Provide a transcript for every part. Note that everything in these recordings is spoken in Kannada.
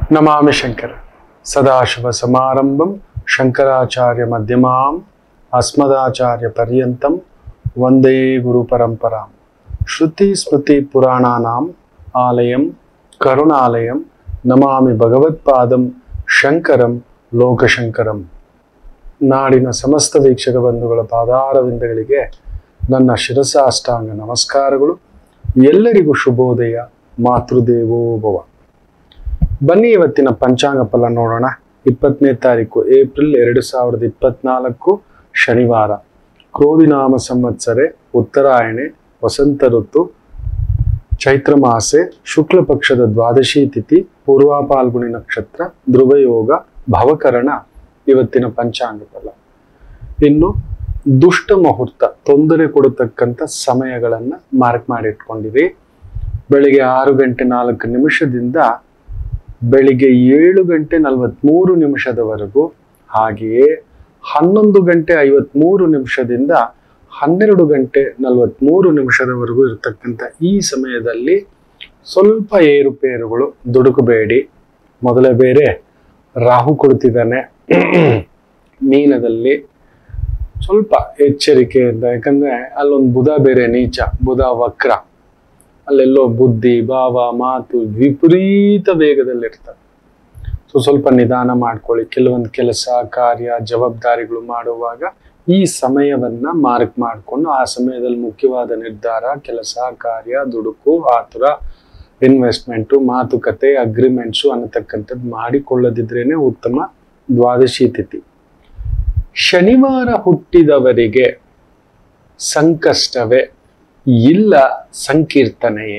ನಮಾಮಿ ಶಂಕರ ಸದಾಶಿವ ಸಮಾರಂಭಂ ಶಂಕರಾಚಾರ್ಯ ಮಧ್ಯಮಾಂ ಅಸ್ಮದಾಚಾರ್ಯ ಪರ್ಯಂತಂ ವಂದೇ ಗುರು ಪರಂಪರಾಂ ಶ್ರುತಿ ಸ್ಮೃತಿ ಪುರಾಣಾನಾಂ ಆಲಯಂ ಕರುಣಾಲಯಂ ನಮಾಮಿ ಭಗವತ್ಪಾದಂ ಶಂಕರಂ ಲೋಕಶಂಕರಂ ನಾಡಿನ ಸಮಸ್ತ ವೀಕ್ಷಕ ಬಂಧುಗಳ ಪಾದಾರವಿಂದಗಳಿಗೆ ನನ್ನ ಶಿರಸಾಷ್ಟಾಂಗ ನಮಸ್ಕಾರಗಳು ಎಲ್ಲರಿಗೂ ಶುಭೋದಯ ಮಾತೃದೇವೋ ಭವ ಬನ್ನಿ ಇವತ್ತಿನ ಪಂಚಾಂಗ ಫಲ ನೋಡೋಣ ಇಪ್ಪತ್ತನೇ ತಾರೀಕು ಏಪ್ರಿಲ್ ಎರಡು ಸಾವಿರದ ಇಪ್ಪತ್ನಾಲ್ಕು ಶನಿವಾರ ಕ್ರೋಧಿನಾಮ ಸಂವತ್ಸರೆ ಉತ್ತರಾಯಣೆ ವಸಂತ ಋತು ಚೈತ್ರ ಮಾಸೆ ಶುಕ್ಲ ಪಕ್ಷದ ದ್ವಾದಶಿ ತಿಥಿ ಪೂರ್ವ ಪಾಲ್ಗುಣಿ ನಕ್ಷತ್ರ ಧ್ರುವಯೋಗ ಭವಕರಣ ಇವತ್ತಿನ ಪಂಚಾಂಗ ಫಲ ಇನ್ನು ದುಷ್ಟ ಮುಹೂರ್ತ ತೊಂದರೆ ಕೊಡತಕ್ಕಂಥ ಸಮಯಗಳನ್ನ ಮಾರ್ಕ್ ಮಾಡಿಟ್ಕೊಂಡಿರಿ ಬೆಳಿಗ್ಗೆ ಆರು ಗಂಟೆ ನಾಲ್ಕು ನಿಮಿಷದಿಂದ ಬೆಳಿಗ್ಗೆ ಏಳು ಗಂಟೆ ನಲವತ್ಮೂರು ನಿಮಿಷದವರೆಗೂ ಹಾಗೆಯೇ ಹನ್ನೊಂದು ಗಂಟೆ ಐವತ್ಮೂರು ನಿಮಿಷದಿಂದ ಹನ್ನೆರಡು ಗಂಟೆ ನಲವತ್ಮೂರು ನಿಮಿಷದವರೆಗೂ ಇರತಕ್ಕಂಥ ಈ ಸಮಯದಲ್ಲಿ ಸ್ವಲ್ಪ ಏರುಪೇರುಗಳು ದುಡುಕಬೇಡಿ ಮೊದಲೇ ಬೇರೆ ರಾಹು ಕೊಡ್ತಿದ್ದಾನೆ ಮೀನದಲ್ಲಿ ಸ್ವಲ್ಪ ಎಚ್ಚರಿಕೆಯಿಂದ ಯಾಕಂದ್ರೆ ಅಲ್ಲೊಂದು ಬುಧ ಬೇರೆ ನೀಚ ಬುಧ ವಕ್ರ ಅಲ್ಲೆಲ್ಲೋ ಬುದ್ಧಿ ಭಾವ ಮಾತು ವಿಪರೀತ ವೇಗದಲ್ಲಿರ್ತವೆ ಸೊ ಸ್ವಲ್ಪ ನಿಧಾನ ಮಾಡ್ಕೊಳ್ಳಿ ಕೆಲವೊಂದು ಕೆಲಸ ಕಾರ್ಯ ಜವಾಬ್ದಾರಿಗಳು ಮಾಡುವಾಗ ಈ ಸಮಯವನ್ನ ಮಾರ್ಕ್ ಮಾಡಿಕೊಂಡು ಆ ಸಮಯದಲ್ಲಿ ಮುಖ್ಯವಾದ ನಿರ್ಧಾರ ಕೆಲಸ ಕಾರ್ಯ ದುಡುಕು ಆತುರ ಇನ್ವೆಸ್ಟ್ಮೆಂಟು ಮಾತುಕತೆ ಅಗ್ರಿಮೆಂಟ್ಸು ಅನ್ನತಕ್ಕಂಥದ್ದು ಮಾಡಿಕೊಳ್ಳದಿದ್ರೇನೆ ಉತ್ತಮ ದ್ವಾದಶಿ ತಿಥಿ ಶನಿವಾರ ಹುಟ್ಟಿದವರಿಗೆ ಸಂಕಷ್ಟವೇ ಇಲ್ಲ ಸಂಕೀರ್ತನೆಯೇ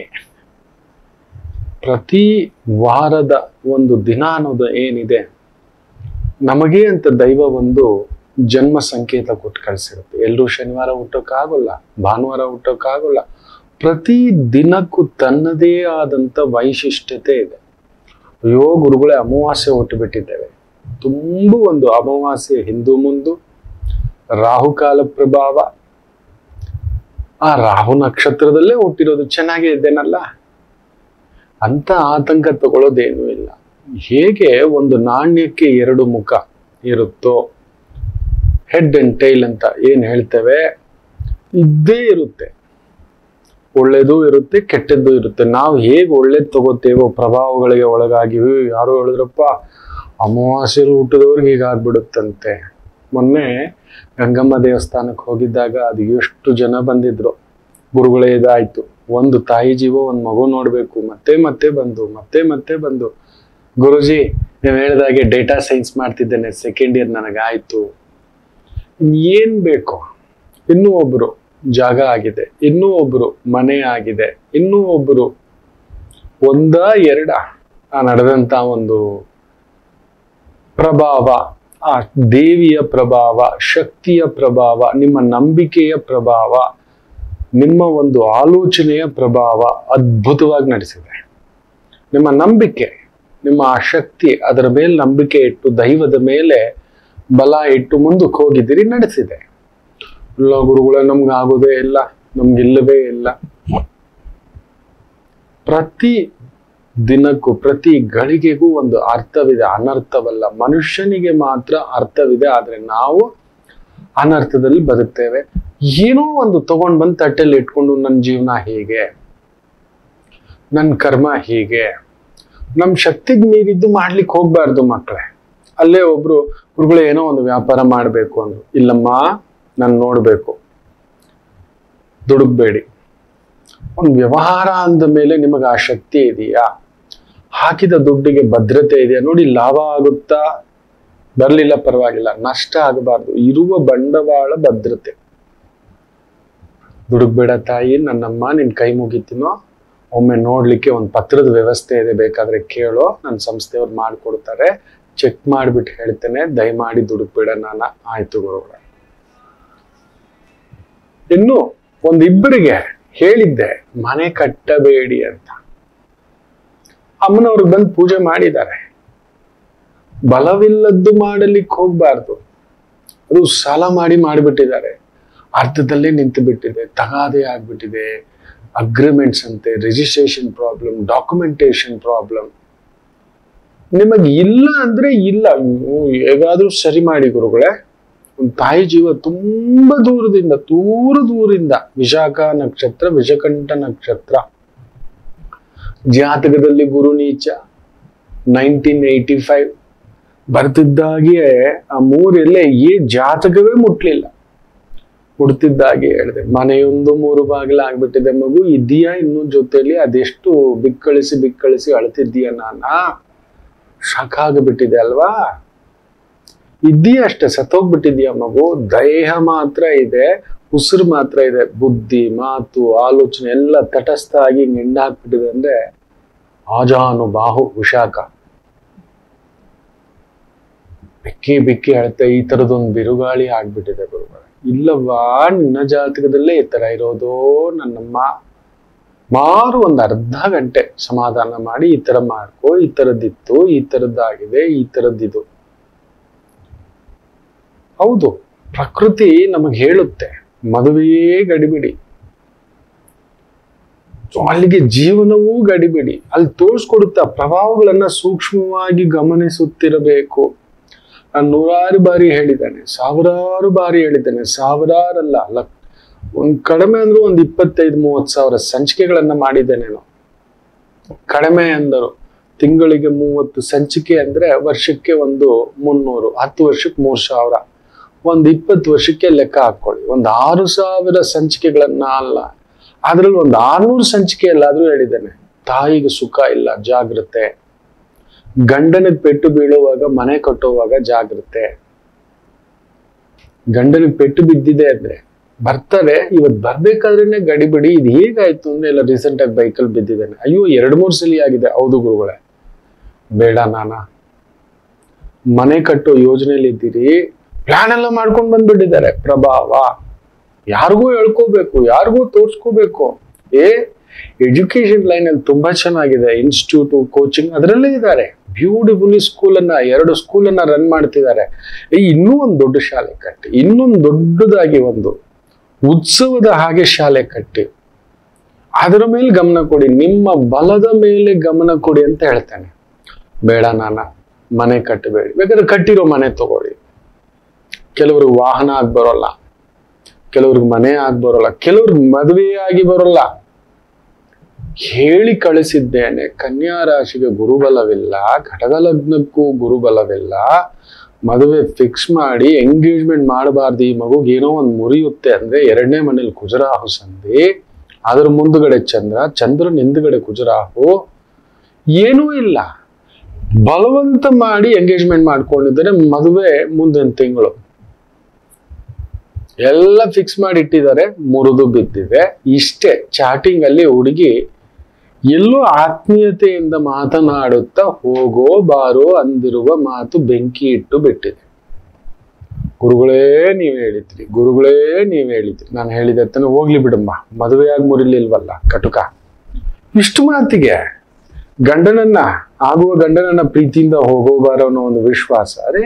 ಪ್ರತಿ ವಾರದ ಒಂದು ದಿನ ಅನ್ನೋದು ಏನಿದೆ ನಮಗೆ ಅಂತ ದೈವ ಒಂದು ಜನ್ಮ ಸಂಕೇತ ಕೊಟ್ಟು ಕಳಿಸಿರುತ್ತೆ ಎಲ್ಲರೂ ಶನಿವಾರ ಹುಟ್ಟೋಕ್ಕಾಗಲ್ಲ ಭಾನುವಾರ ಹುಟ್ಟೋಕ್ಕಾಗಲ್ಲ ಪ್ರತಿ ದಿನಕ್ಕೂ ತನ್ನದೇ ಆದಂಥ ವೈಶಿಷ್ಟ್ಯತೆ ಇದೆ ಅಯ್ಯೋ ಗುರುಗಳೇ ಅಮಾವಾಸ್ಯೆ ಹುಟ್ಟು ಬಿಟ್ಟಿದ್ದೇವೆ ತುಂಬ ಒಂದು ಅಮಾವಾಸ್ಯೆ ಹಿಂದೂ ಮುಂದು ರಾಹುಕಾಲ ಪ್ರಭಾವ ಆ ರಾಹು ನಕ್ಷತ್ರದಲ್ಲೇ ಹುಟ್ಟಿರೋದು ಚೆನ್ನಾಗೇ ಇದ್ದೇನಲ್ಲ ಅಂತ ಆತಂಕ ತಗೊಳ್ಳೋದೇನೂ ಇಲ್ಲ ಹೇಗೆ ಒಂದು ನಾಣ್ಯಕ್ಕೆ ಎರಡು ಮುಖ ಇರುತ್ತೋ ಹೆಡ್ ಅಂಡ್ ಟೈಲ್ ಅಂತ ಏನ್ ಹೇಳ್ತೇವೆ ಇದ್ದೇ ಇರುತ್ತೆ ಒಳ್ಳೇದು ಇರುತ್ತೆ ಕೆಟ್ಟದ್ದು ಇರುತ್ತೆ ನಾವು ಹೇಗೆ ಒಳ್ಳೇದು ತಗೋತೇವೋ ಪ್ರಭಾವಗಳಿಗೆ ಒಳಗಾಗಿ "ಏ, ಯಾರೋ ಹೇಳಿದ್ರಪ್ಪ ಅಮಾವಾಸ್ಯರು ಹುಟ್ಟಿದವ್ರಿಗೆ ಹೀಗಾಗ್ಬಿಡುತ್ತಂತೆ ಮೊನ್ನೆ ಗಂಗಮ್ಮ ದೇವಸ್ಥಾನಕ್ಕೆ ಹೋಗಿದ್ದಾಗ ಅದು ಎಷ್ಟು ಜನ ಬಂದಿದ್ರು ಗುರುಗಳೇ ಇದಾಯ್ತು ಒಂದು ತಾಯಿ ಜೀವ ಒಂದು ಮಗು ನೋಡ್ಬೇಕು ಮತ್ತೆ ಮತ್ತೆ ಬಂದು ಮತ್ತೆ ಮತ್ತೆ ಬಂದು ಗುರುಜಿ ನೀವು ಹೇಳಿದಾಗೆ ಡೇಟಾ ಸೈನ್ಸ್ ಮಾಡ್ತಿದ್ದೇನೆ ಸೆಕೆಂಡ್ ಇಯರ್ ನನಗಾಯ್ತು ಏನ್ ಬೇಕು ಇನ್ನೂ ಒಬ್ರು ಜಾಗ ಆಗಿದೆ ಇನ್ನೂ ಒಬ್ರು ಮನೆ ಆಗಿದೆ ಇನ್ನೂ ಒಬ್ರು ಒಂದ ಎರಡ ಆ ನಡೆದಂತ ಒಂದು ಪ್ರಭಾವ ಆ ದೇವಿಯ ಪ್ರಭಾವ ಶಕ್ತಿಯ ಪ್ರಭಾವ ನಿಮ್ಮ ನಂಬಿಕೆಯ ಪ್ರಭಾವ ನಿಮ್ಮ ಒಂದು ಆಲೋಚನೆಯ ಪ್ರಭಾವ ಅದ್ಭುತವಾಗಿ ನಡೆಸಿದೆ ನಿಮ್ಮ ನಂಬಿಕೆ ನಿಮ್ಮ ಆ ಶಕ್ತಿ ಅದರ ಮೇಲೆ ನಂಬಿಕೆ ಇಟ್ಟು ದೈವದ ಮೇಲೆ ಬಲ ಇಟ್ಟು ಮುಂದಕ್ಕೆ ಹೋಗಿದ್ದೀರಿ ನಡೆಸಿದೆ ಇಲ್ಲ ಗುರುಗಳೇ ನಮ್ಗೆ ಆಗೋದೇ ಇಲ್ಲ ನಮ್ಗೆ ಇಲ್ಲವೇ ಇಲ್ಲ ಪ್ರತಿ ದಿನಕ್ಕೂ ಪ್ರತಿ ಗಳಿಗೆಗೂ ಒಂದು ಅರ್ಥವಿದೆ ಅನರ್ಥವಲ್ಲ ಮನುಷ್ಯನಿಗೆ ಮಾತ್ರ ಅರ್ಥವಿದೆ ಆದ್ರೆ ನಾವು ಅನರ್ಥದಲ್ಲಿ ಬದುಕ್ತೇವೆ ಏನೋ ಒಂದು ತಗೊಂಡ್ ಬಂದು ತಟ್ಟೆಲ್ಲಿ ಇಟ್ಕೊಂಡು ನನ್ನ ಜೀವನ ಹೀಗೆ ನನ್ನ ಕರ್ಮ ಹೀಗೆ ನಮ್ ಶಕ್ತಿಗೆ ಮೀರಿದ್ದು ಮಾಡ್ಲಿಕ್ಕೆ ಹೋಗ್ಬಾರ್ದು ಮಕ್ಕಳೇ ಅಲ್ಲೇ ಒಬ್ರು ಗುರುಗಳು ಏನೋ ಒಂದು ವ್ಯಾಪಾರ ಮಾಡ್ಬೇಕು ಅಂದ್ರು ಇಲ್ಲಮ್ಮ ನಾನು ನೋಡ್ಬೇಕು ದುಡುಕ್ಬೇಡಿ ಒಂದು ವ್ಯವಹಾರ ಅಂದ ಮೇಲೆ ನಿಮಗೆ ಆ ಶಕ್ತಿ ಇದೆಯಾ ಹಾಕಿದ ದುಡ್ಡಿಗೆ ಭದ್ರತೆ ಇದೆಯಾ ನೋಡಿ ಲಾಭ ಆಗುತ್ತಾ ಬರ್ಲಿಲ್ಲ ಪರವಾಗಿಲ್ಲ ನಷ್ಟ ಆಗಬಾರ್ದು ಇರುವ ಬಂಡವಾಳ ಭದ್ರತೆ ದುಡುಕ್ಬೇಡ ತಾಯಿ ನನ್ನಮ್ಮ ನಿನ್ ಕೈ ಮುಗಿತೀನೋ ಒಮ್ಮೆ ನೋಡ್ಲಿಕ್ಕೆ ಒಂದು ಪತ್ರದ ವ್ಯವಸ್ಥೆ ಇದೆ ಬೇಕಾದ್ರೆ ಕೇಳೋ ನನ್ನ ಸಂಸ್ಥೆಯವ್ರು ಮಾಡ್ಕೊಡ್ತಾರೆ ಚೆಕ್ ಮಾಡ್ಬಿಟ್ಟು ಹೇಳ್ತೇನೆ ದಯಮಾಡಿ ದುಡುಕ್ಬೇಡ ನಾನು ಆಯ್ತು ಗುರುಗಳೇ ಇನ್ನು ಒಂದಿಬ್ಬರಿಗೆ ಹೇಳಿದ್ದೆ ಮನೆ ಕಟ್ಟಬೇಡಿ ಅಂತ ಅಮ್ಮನವ್ರಿಗೆ ಬಂದು ಪೂಜೆ ಮಾಡಿದ್ದಾರೆ ಬಲವಿಲ್ಲದ್ದು ಮಾಡಲಿಕ್ಕೆ ಹೋಗ್ಬಾರ್ದು ಅದು ಸಾಲ ಮಾಡಿ ಮಾಡಿಬಿಟ್ಟಿದ್ದಾರೆ ಅರ್ಧದಲ್ಲೇ ನಿಂತು ಬಿಟ್ಟಿದೆ ತಗಾದೆ ಆಗ್ಬಿಟ್ಟಿದೆ ಅಗ್ರಿಮೆಂಟ್ಸ್ ಅಂತೆ ರಿಜಿಸ್ಟ್ರೇಷನ್ ಪ್ರಾಬ್ಲಮ್ ಡಾಕ್ಯುಮೆಂಟೇಶನ್ ಪ್ರಾಬ್ಲಮ್ ನಿಮಗೆ ಇಲ್ಲ ಅಂದ್ರೆ ಇಲ್ಲ ಅಯ್ಯೋ, ಹೇಗಾದ್ರೂ ಸರಿ ಮಾಡಿ ಗುರುಗಳೇ ಒಂದು ತಾಯಿ ಜೀವ ತುಂಬಾ ದೂರದಿಂದ ದೂರ ದೂರಿಂದ ವಿಶಾಖ ನಕ್ಷತ್ರ ವಿಷಕಂಠ ನಕ್ಷತ್ರ ಜಾತಕದಲ್ಲಿ ಗುರು ನೀಚ ನೈನ್ಟೀನ್ ಏಯ್ಟಿ ಫೈವ್ ಬರ್ತಿದ್ದಾಗೆ ಆ ಮೂರೆಲೆ ಈ ಜಾತಕವೇ ಮುಟ್ಲಿಲ್ಲ ಹುಡ್ತಿದ್ದಾಗೆ ಹೇಳಿದೆ ಮನೆಯೊಂದು ಮೂರು ಬಾಗಿಲ ಆಗ್ಬಿಟ್ಟಿದೆ ಮಗು ಇದೆಯಾ ಇನ್ನು ಜೊತೆಲಿ ಅದೆಷ್ಟು ಬಿಕ್ಕಳಿಸಿ ಬಿಕ್ಕಳಿಸಿ ಅಳ್ತಿದ್ದೀಯ ನಾನಾ ಶಾಖ ಆಗಿಬಿಟ್ಟಿದೆ ಅಲ್ವಾ ಇದ್ದೀಯ ಅಷ್ಟೇ ಸತ್ತೋಗ್ಬಿಟ್ಟಿದ್ಯಾ ಮಗು ದೇಹ ಮಾತ್ರ ಇದೆ ಉಸಿರು ಮಾತ್ರ ಇದೆ ಬುದ್ಧಿ ಮಾತು ಆಲೋಚನೆ ಎಲ್ಲ ತಟಸ್ಥ ಆಗಿ ಹಿಂಗ್ ಹಾಕ್ಬಿಟ್ಟಿದೆ ಅಂದ್ರೆ ಆಜಾನು ಬಾಹು ವಿಶಾಖ ಬಿಕ್ಕಿ ಬಿಕ್ಕಿ ಅಳತೆ ಈ ತರದೊಂದು ಬಿರುಗಾಳಿ ಆಗ್ಬಿಟ್ಟಿದೆ ಗುರುಗಳ ಇಲ್ಲವಾ ನಿನ್ನ ಜಾತಕದಲ್ಲೇ ಈ ತರ ಇರೋದು ನನ್ನಮ್ಮ ಮಾರು ಒಂದ್ ಅರ್ಧ ಗಂಟೆ ಸಮಾಧಾನ ಮಾಡಿ ಈ ತರ ಮಾಡ್ಕೋ ಈ ತರದ್ದಿತ್ತು ಈ ತರದ್ದಾಗಿದೆ ಈ ತರದ್ದಿದು ಹೌದು ಪ್ರಕೃತಿ ನಮಗೆ ಹೇಳುತ್ತೆ ಮದುವೆಯೇ ಗಡಿಬಿಡಿ ಸೊ ಅಲ್ಲಿಗೆ ಜೀವನವೂ ಗಡಿಬಿಡಿ ಅಲ್ಲಿ ತೋರಿಸ್ಕೊಡುತ್ತ ಪ್ರಭಾವಗಳನ್ನ ಸೂಕ್ಷ್ಮವಾಗಿ ಗಮನಿಸುತ್ತಿರಬೇಕು ನಾನು ನೂರಾರು ಬಾರಿ ಹೇಳಿದ್ದಾನೆ ಸಾವಿರಾರು ಬಾರಿ ಹೇಳಿದ್ದಾನೆ ಸಾವಿರಾರಲ್ಲ ಲಕ್ ಒಂದ್ ಕಡಿಮೆ ಅಂದ್ರೂ ಒಂದ್ ಇಪ್ಪತ್ತೈದು ಮೂವತ್ತು ಸಾವಿರ ಸಂಚಿಕೆಗಳನ್ನ ಮಾಡಿದ್ದೇನೆ ನಾನು ಕಡಿಮೆ ಅಂದರು ತಿಂಗಳಿಗೆ ಮೂವತ್ತು ಸಂಚಿಕೆ ಅಂದ್ರೆ ವರ್ಷಕ್ಕೆ ಒಂದು ಮುನ್ನೂರು ಹತ್ತು ವರ್ಷಕ್ಕೆ ಮೂರ್ ಸಾವಿರ ಒಂದ್ ಇಪ್ಪತ್ತು ವರ್ಷಕ್ಕೆ ಲೆಕ್ಕ ಹಾಕೊಳ್ಳಿ ಒಂದ್ ಆರು ಸಾವಿರ ಸಂಚಿಕೆಗಳನ್ನ ಅಲ್ಲ ಅದ್ರಲ್ಲಿ ಒಂದು ಆರ್ನೂರು ಸಂಚಿಕೆ ಎಲ್ಲಾದ್ರೂ ಹೇಳಿದ್ದೇನೆ ತಾಯಿಗೆ ಸುಖ ಇಲ್ಲ ಜಾಗ್ರತೆ ಗಂಡನಿಗೆ ಪೆಟ್ಟು ಬೀಳುವಾಗ ಮನೆ ಕಟ್ಟುವಾಗ ಜಾಗ್ರತೆ ಗಂಡನಿಗೆ ಪೆಟ್ಟು ಬಿದ್ದಿದೆ ಅಂದ್ರೆ ಬರ್ತಾರೆ ಇವತ್ ಬರ್ಬೇಕಾದ್ರೇನೆ ಗಡಿಬಿಡಿ ಇದು ಹೇಗಾಯ್ತು ಅಂದ್ರೆ ಎಲ್ಲ ರೀಸೆಂಟ್ ಆಗಿ ಬೈಕಲ್ಲಿ ಬಿದ್ದಿದ್ದಾನೆ ಅಯ್ಯೋ ಎರಡ್ ಮೂರ್ ಸಲ ಆಗಿದೆ ಹೌದು ಗುರುಗಳೇ ಬೇಡ ನಾನ ಮನೆ ಕಟ್ಟೋ ಯೋಜನೆಯಲ್ಲಿ ಇದ್ದೀರಿ ಪ್ಲಾನ್ ಎಲ್ಲ ಮಾಡ್ಕೊಂಡು ಬಂದ್ಬಿಟ್ಟಿದ್ದಾರೆ ಪ್ರಭಾವ ಯಾರಿಗೂ ಹೇಳ್ಕೋಬೇಕು ಯಾರಿಗೂ ತೋರ್ಸ್ಕೋಬೇಕು ಏ ಎಜುಕೇಶನ್ ಲೈನ್ ಅಲ್ಲಿ ತುಂಬಾ ಚೆನ್ನಾಗಿದೆ ಇನ್ಸ್ಟಿಟ್ಯೂಟ್ ಕೋಚಿಂಗ್ ಅದರಲ್ಲೇ ಇದ್ದಾರೆ ಬ್ಯೂಟಿಫುಲಿ ಸ್ಕೂಲ್ ಅನ್ನ ಎರಡು ಸ್ಕೂಲ್ ಅನ್ನ ರನ್ ಮಾಡ್ತಿದ್ದಾರೆ ಏ ಇನ್ನೂ ಒಂದು ದೊಡ್ಡ ಶಾಲೆ ಕಟ್ಟಿ ಇನ್ನೊಂದು ದೊಡ್ಡದಾಗಿ ಒಂದು ಉತ್ಸವದ ಹಾಗೆ ಶಾಲೆ ಕಟ್ಟಿ ಅದರ ಮೇಲೆ ಗಮನ ಕೊಡಿ ನಿಮ್ಮ ಬಲದ ಮೇಲೆ ಗಮನ ಕೊಡಿ ಅಂತ ಹೇಳ್ತಾನೆ ಬೇಡ ನಾನ ಮನೆ ಕಟ್ಟಬೇಡಿ ಬೇಕಾದ್ರೆ ಕಟ್ಟಿರೋ ಮನೆ ತಗೊಳ್ಳಿ ಕೆಲವರು ವಾಹನ ಆಗಿ ಬರೋಲ್ಲ ಕೆಲವ್ರಿಗೆ ಮನೆ ಆಗಿ ಬರೋಲ್ಲ ಕೆಲವ್ರಿಗೆ ಮದುವೆ ಆಗಿ ಬರೋಲ್ಲ ಹೇಳಿ ಕಳಿಸಿದ್ದೇನೆ ಕನ್ಯಾ ರಾಶಿಗೆ ಗುರುಬಲವಿಲ್ಲ ಘಟಕ ಲಗ್ನಕ್ಕೂ ಗುರುಬಲವಿಲ್ಲ ಮದುವೆ ಫಿಕ್ಸ್ ಮಾಡಿ ಎಂಗೇಜ್ಮೆಂಟ್ ಮಾಡಬಾರ್ದು ಈ ಮಗುಗೆ ಏನೋ ಒಂದು ಮುರಿಯುತ್ತೆ ಅಂದ್ರೆ ಎರಡನೇ ಮನೇಲಿ ಕುಜರಾಹು ಸಂಧಿ ಅದ್ರ ಮುಂದುಗಡೆ ಚಂದ್ರ ಚಂದ್ರನ ಹಿಂದುಗಡೆ ಕುಜರಾಹು ಏನೂ ಇಲ್ಲ ಬಲವಂತ ಮಾಡಿ ಎಂಗೇಜ್ಮೆಂಟ್ ಮಾಡ್ಕೊಂಡಿದ್ದಾರೆ ಮದುವೆ ಮುಂದಿನ ತಿಂಗಳು ಎಲ್ಲ ಫಿಕ್ಸ್ ಮಾಡಿ ಇಟ್ಟಿದ್ದಾರೆ ಮುರಿದು ಬಿದ್ದಿದೆ ಇಷ್ಟೇ ಚಾಟಿಂಗ್ ಅಲ್ಲಿ ಹುಡುಗಿ ಎಲ್ಲೋ ಆತ್ಮೀಯತೆಯಿಂದ ಮಾತನಾಡುತ್ತಾ ಹೋಗೋ ಬಾರೋ ಅಂದಿರುವ ಮಾತು ಬೆಂಕಿ ಇಟ್ಟು ಬಿಟ್ಟಿದೆ ಗುರುಗಳೇ ನೀವ್ ಹೇಳಿದ್ರಿ ಗುರುಗಳೇ ನೀವ್ ಹೇಳಿದ್ರಿ ನಾನು ಹೇಳಿದೆ ತಾನೆ ಹೋಗ್ಲಿ ಬಿಡಮ್ಮ ಮದುವೆಯಾಗಿ ಮುರಿಲಿಲ್ವಲ್ಲ ಕಟುಕ ಇಷ್ಟು ಮಾತಿಗೆ ಗಂಡನನ್ನ ಆಗುವ ಗಂಡನನ್ನ ಪ್ರೀತಿಯಿಂದ ಹೋಗೋ ಬಾರೋ ಅನ್ನೋ ಒಂದು ವಿಶ್ವಾಸ ಅರೆ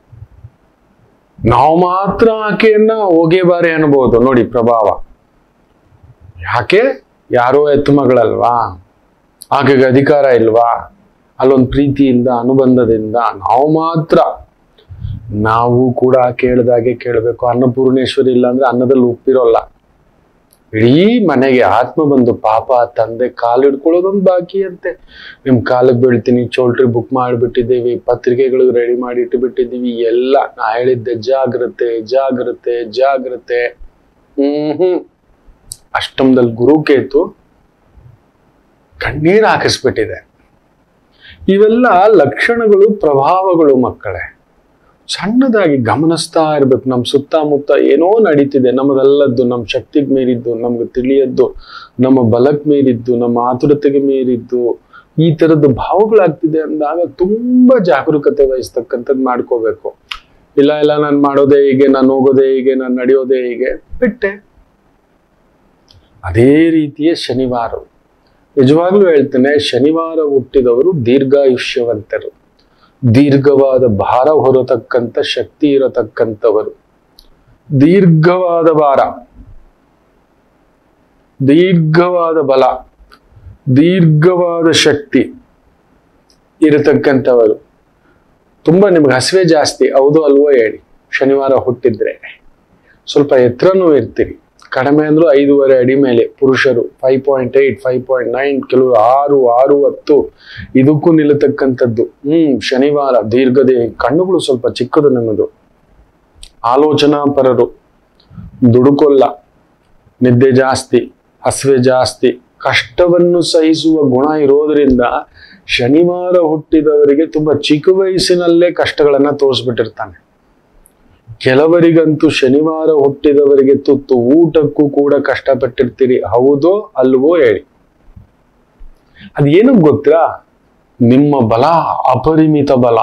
ನಾವು ಮಾತ್ರ ಆಕೆಯನ್ನ ಹೋಗೇ ಬಾರೆ ಅನ್ಬೋದು ನೋಡಿ ಪ್ರಭಾವ ಯಾಕೆ ಯಾರೋ ಎತ್ತು ಮಗಳಲ್ವಾ ಆಕೆಗೆ ಅಧಿಕಾರ ಇಲ್ವಾ ಅಲ್ಲೊಂದು ಪ್ರೀತಿಯಿಂದ ಅನುಬಂಧದಿಂದ ನಾವು ಮಾತ್ರ ನಾವು ಕೂಡ ಕೇಳ್ದಾಗೆ ಕೇಳಬೇಕು ಅನ್ನಪೂರ್ಣೇಶ್ವರಿ ಇಲ್ಲ ಅಂದ್ರೆ ಅನ್ನದಲ್ಲಿ ಉಪ್ಪಿರೋಲ್ಲ ಇಡೀ ಮನೆಗೆ ಆತ್ಮ ಬಂದು ಪಾಪ ತಂದೆ ಕಾಲು ಹಿಡ್ಕೊಳ್ಳೋದೊಂದು ಬಾಕಿ ಅಂತೆ ನಿಮ್ ಕಾಲಿಗೆ ಬೀಳ್ತೀನಿ ಚೌಲ್ಟ್ರಿ ಬುಕ್ ಮಾಡಿಬಿಟ್ಟಿದ್ದೀವಿ ಪತ್ರಿಕೆಗಳು ರೆಡಿ ಮಾಡಿ ಇಟ್ಟುಬಿಟ್ಟಿದ್ದೀವಿ ಎಲ್ಲ ನಾ ಹೇಳಿದ್ದೆ ಜಾಗ್ರತೆ ಜಾಗ್ರತೆ ಜಾಗ್ರತೆ ಹ್ಮ್ ಹ್ಮ್ ಅಷ್ಟಮದಲ್ಲಿ ಗುರುಕೇತು ಕಣ್ಣೀರ್ ಹಾಕಿಸ್ಬಿಟ್ಟಿದೆ ಇವೆಲ್ಲ ಲಕ್ಷಣಗಳು ಪ್ರಭಾವಗಳು ಮಕ್ಕಳೇ ಸಣ್ಣದಾಗಿ ಗಮನಿಸ್ತಾ ಇರ್ಬೇಕು ನಮ್ಮ ಸುತ್ತಮುತ್ತ ಏನೋ ನಡೀತಿದೆ ನಮ್ಮದಲ್ಲದ್ದು ನಮ್ಮ ಶಕ್ತಿಗೆ ಮೀರಿದ್ದು ನಮ್ಗೆ ತಿಳಿಯದ್ದು ನಮ್ಮ ಬಲಕ್ ಮೀರಿದ್ದು ನಮ್ಮ ಆತುರತೆಗೆ ಮೀರಿದ್ದು ಈ ತರದ್ದು ಭಾವಗಳಾಗ್ತಿದೆ ಅಂದಾಗ ತುಂಬಾ ಜಾಗರೂಕತೆ ವಹಿಸ್ತಕ್ಕಂಥದ್ದು ಮಾಡ್ಕೋಬೇಕು ಇಲ್ಲ ಇಲ್ಲ ನಾನು ಮಾಡೋದೇ ಹೀಗೆ ನಾನು ಹೋಗೋದೇ ಹೀಗೆ ನಾನು ನಡೆಯೋದೇ ಹೀಗೆ ಬಿಟ್ಟೆ ಅದೇ ರೀತಿಯ ಶನಿವಾರ ನಿಜವಾಗ್ಲೂ ಹೇಳ್ತೇನೆ ಶನಿವಾರ ಹುಟ್ಟಿದವರು ದೀರ್ಘಾಯುಷ್ಯವಂತರು ದೀರ್ಘವಾದ ಭಾರ ಹೊರತಕ್ಕಂಥ ಶಕ್ತಿ ಇರತಕ್ಕಂಥವರು ದೀರ್ಘವಾದ ಭಾರ ದೀರ್ಘವಾದ ಬಲ ದೀರ್ಘವಾದ ಶಕ್ತಿ ಇರತಕ್ಕಂಥವರು ತುಂಬಾ ನಿಮ್ಗೆ ಹಸಿವೆ ಜಾಸ್ತಿ ಹೌದು ಅಲ್ವೋ ಹೇಳಿ ಶನಿವಾರ ಹುಟ್ಟಿದ್ರೆ ಸ್ವಲ್ಪ ಎತ್ತರನೂ ಇರ್ತೀರಿ ಕಡಿಮೆ ಅಂದ್ರೂ ಐದೂವರೆ ಅಡಿ ಮೇಲೆ ಪುರುಷರು five point eight five point nine ಕೆಲವರು ಆರು ಆರು ಹತ್ತು ಇದಕ್ಕೂ ನಿಲ್ಲತಕ್ಕಂಥದ್ದು ಹ್ಮ್ ಶನಿವಾರ ದೀರ್ಘದೇ ಕಣ್ಣುಗಳು ಸ್ವಲ್ಪ ಚಿಕ್ಕದು ನಮ್ಮದು ಆಲೋಚನಾ ಪರರು ದುಡುಕೊಲ್ಲ ನಿದ್ದೆ ಜಾಸ್ತಿ ಹಸಿವೆ ಜಾಸ್ತಿ ಕಷ್ಟವನ್ನು ಸಹಿಸುವ ಗುಣ ಇರೋದ್ರಿಂದ ಶನಿವಾರ ಹುಟ್ಟಿದವರಿಗೆ ತುಂಬಾ ಚಿಕ್ಕ ವಯಸ್ಸಿನಲ್ಲೇ ಕಷ್ಟಗಳನ್ನ ತೋರಿಸ್ಬಿಟ್ಟಿರ್ತಾನೆ ಕೆಲವರಿಗಂತೂ ಶನಿವಾರ ಹುಟ್ಟಿದವರಿಗೆ ತುತ್ತು ಊಟಕ್ಕೂ ಕೂಡ ಕಷ್ಟಪಟ್ಟಿರ್ತೀರಿ ಹೌದೋ ಅಲ್ವೋ ಹೇಳಿ ಅದೇನು ಗೊತ್ತಾ ನಿಮ್ಮ ಬಲ ಅಪರಿಮಿತ ಬಲ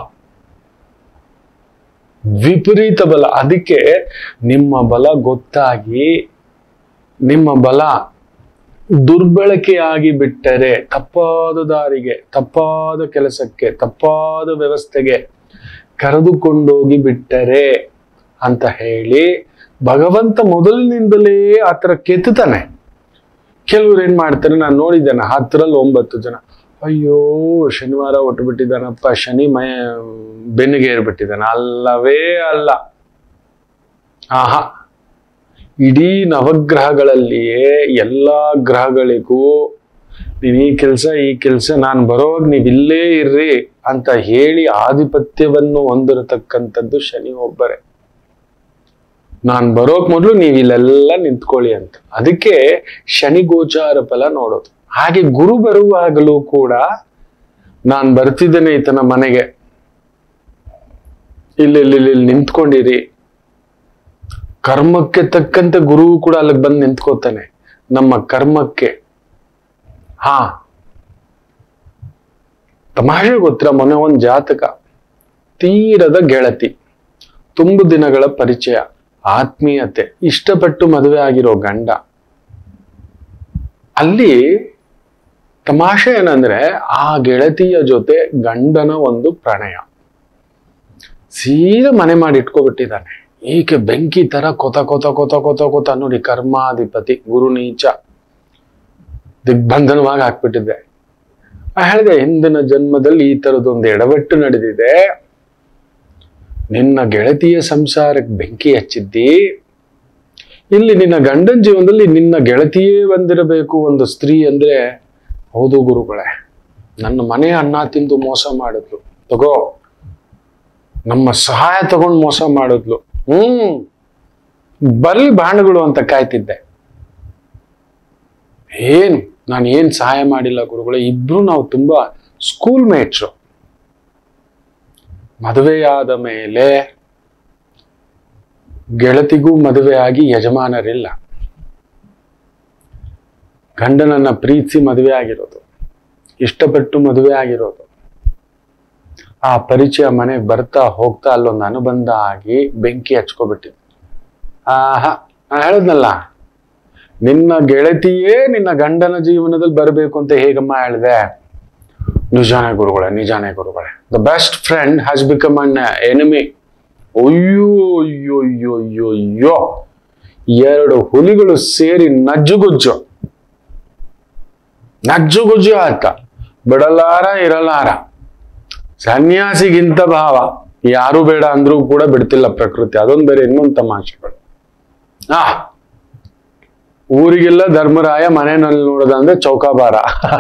ವಿಪರೀತ ಬಲ ಅದಕ್ಕೆ ನಿಮ್ಮ ಬಲ ಗೊತ್ತಾಗಿ ನಿಮ್ಮ ಬಲ ದುರ್ಬಳಕೆಯಾಗಿ ಬಿಟ್ಟರೆ ತಪ್ಪಾದ ದಾರಿಗೆ ತಪ್ಪಾದ ಕೆಲಸಕ್ಕೆ ತಪ್ಪಾದ ವ್ಯವಸ್ಥೆಗೆ ಕರೆದುಕೊಂಡೋಗಿ ಬಿಟ್ಟರೆ ಅಂತ ಹೇಳಿ ಭಗವಂತ ಮೊದಲಿನಿಂದಲೇ ಆತರ ಕೆತ್ತುತ್ತಾನೆ ಕೆಲವ್ರು ಏನ್ ಮಾಡ್ತಾರೆ ನಾನು ನೋಡಿದ್ದೇನೆ ಹತ್ತರಲ್ಲಿ ಒಂಬತ್ತು ಜನ ಅಯ್ಯೋ ಶನಿವಾರ ಒಟ್ಟು ಬಿಟ್ಟಿದ್ದಾನಪ್ಪ ಶನಿ ಮಯ ಬೆನ್ನಿಗೆ ಏರ್ಬಿಟ್ಟಿದ್ದಾನೆ ಅಲ್ಲವೇ ಅಲ್ಲ ಆಹಾ ಇಡೀ ನವಗ್ರಹಗಳಲ್ಲಿಯೇ ಎಲ್ಲಾ ಗ್ರಹಗಳಿಗೂ ನೀವ್ ಈ ಕೆಲಸ ಈ ಕೆಲಸ ನಾನು ಬರೋವಾಗ ನೀವ್ ಇಲ್ಲೇ ಇರ್ರಿ ಅಂತ ಹೇಳಿ ಆಧಿಪತ್ಯವನ್ನು ಹೊಂದಿರತಕ್ಕಂಥದ್ದು ಶನಿ ಒಬ್ಬರೇ ನಾನ್ ಬರೋಕ್ ಮೊದಲು ನೀವು ಇಲ್ಲೆಲ್ಲ ನಿಂತ್ಕೊಳ್ಳಿ ಅಂತ ಅದಕ್ಕೆ ಶನಿ ಗೋಚಾರ ಫಲ ನೋಡೋದು ಹಾಗೆ ಗುರು ಬರುವಾಗಲೂ ಕೂಡ ನಾನ್ ಬರ್ತಿದ್ದೇನೆ ಈತನ ಮನೆಗೆ ಇಲ್ಲಿ ಇಲ್ಲಿ ಇಲ್ಲಿ ನಿಂತ್ಕೊಂಡಿರಿ ಕರ್ಮಕ್ಕೆ ತಕ್ಕಂತೆ ಗುರು ಕೂಡ ಅಲ್ಲಿಗೆ ಬಂದು ನಿಂತ್ಕೋತಾನೆ ನಮ್ಮ ಕರ್ಮಕ್ಕೆ ಹಾ ತಮಾಷೆ ಗೊತ್ತಿರ ಮೊನ್ನೆ ಒಂದ್ ಜಾತಕ ತೀರದ ಗೆಳತಿ ತುಂಬು ದಿನಗಳ ಪರಿಚಯ ಆತ್ಮೀಯತೆ ಇಷ್ಟಪಟ್ಟು ಮದುವೆ ಆಗಿರೋ ಗಂಡ ಅಲ್ಲಿ ತಮಾಷೆ ಏನಂದ್ರೆ ಆ ಗೆಳತಿಯ ಜೊತೆ ಗಂಡನ ಒಂದು ಪ್ರಣಯ ಸೀದಾ ಮನೆ ಮಾಡಿ ಇಟ್ಕೊಬಿಟ್ಟಿದ್ದಾನೆ ಈಕೆ ಬೆಂಕಿ ತರ ಕೊತ ಕೊತ ಕೊತ ಕೊತ ಕೊತ ನೋಡಿ ಕರ್ಮಾಧಿಪತಿ ಗುರು ನೀಚ ದಿಗ್ಬಂಧನವಾಗಿ ಹಾಕ್ಬಿಟ್ಟಿದ್ದೆ ಆ ಹೇಳಿದೆ ಹಿಂದಿನ ಜನ್ಮದಲ್ಲಿ ಈ ತರದೊಂದು ಎಡವಟ್ಟು ನಡೆದಿದೆ ನಿನ್ನ ಗೆಳತಿಯ ಸಂಸಾರಕ್ಕೆ ಬೆಂಕಿ ಹಚ್ಚಿದ್ದಿ ಇಲ್ಲಿ ನಿನ್ನ ಗಂಡನ ಜೀವನದಲ್ಲಿ ನಿನ್ನ ಗೆಳತಿಯೇ ಬಂದಿರಬೇಕು ಒಂದು ಸ್ತ್ರೀ ಅಂದ್ರೆ ಹೌದು ಗುರುಗಳೇ ನನ್ನ ಮನೆ ಅನ್ನ ತಿಂದು ಮೋಸ ಮಾಡಿದ್ಲು ತಗೋ ನಮ್ಮ ಸಹಾಯ ತಗೊಂಡು ಮೋಸ ಮಾಡಿದ್ಲು ಹ್ಮ್ ಬರ್ಲಿ ಬಾಣಗಳು ಅಂತ ಕಾಯ್ತಿದ್ದೆ ಏನು ನಾನು ಏನ್ ಸಹಾಯ ಮಾಡಿಲ್ಲ ಗುರುಗಳೇ ಇಬ್ರು ನಾವು ತುಂಬಾ ಸ್ಕೂಲ್ ಮೇಟ್ರು ಮದುವೆಯಾದ ಮೇಲೆ ಗೆಳತಿಗೂ ಮದುವೆಯಾಗಿ ಯಜಮಾನರಿಲ್ಲ ಗಂಡನನ್ನ ಪ್ರೀತಿಸಿ ಮದುವೆ ಆಗಿರೋದು ಇಷ್ಟಪಟ್ಟು ಮದುವೆ ಆಗಿರೋದು ಆ ಪರಿಚಯ ಮನೆಗೆ ಬರ್ತಾ ಹೋಗ್ತಾ ಅಲ್ಲೊಂದು ಅನುಬಂಧ ಆಗಿ ಬೆಂಕಿ ಹಚ್ಕೊಬಿಟ್ಟಿದ್ದು ಆಹಾ ನಾ ಹೇಳದ್ನಲ್ಲ ನಿನ್ನ ಗೆಳತಿಯೇ ನಿನ್ನ ಗಂಡನ ಜೀವನದಲ್ಲಿ ಬರಬೇಕು ಅಂತ ಹೇಗಮ್ಮ ಹೇಳಿದೆ ನಿಜಾನೇ ಗುರುಗಳೇ ನಿಜಾನೇ ಗುರುಗಳೇ the best friend has become an enemy ಅಯ್ಯೋ ಅಯ್ಯೋ ಅಯ್ಯೋ ಅಯ್ಯೋ ಅಯ್ಯೋ ಎರಡು ಹುಲಿಗಳು ಸೇರಿ ನಜ್ಜುಗುಜ್ಜು ನಜ್ಜುಗುಜ್ಜು ಆತ ಬಿಡಲಾರ ಇರಲಾರ ಸನ್ಯಾಸಿಗಿಂತ ಭಾವ ಯಾರು ಬೇಡ ಅಂದ್ರೂ ಕೂಡ ಬಿಡ್ತಿಲ್ಲ ಪ್ರಕೃತಿ ಅದೊಂದು ಬೇರೆ ಇನ್ನೊಂದು ತಮಾಷೆಗಳು ಆ ಊರಿಗೆಲ್ಲ ಧರ್ಮರಾಯ ಮನೆಯಲ್ಲಿ ನೋಡೋದ ಅಂದ್ರೆ ಚೌಕಾಬಾರ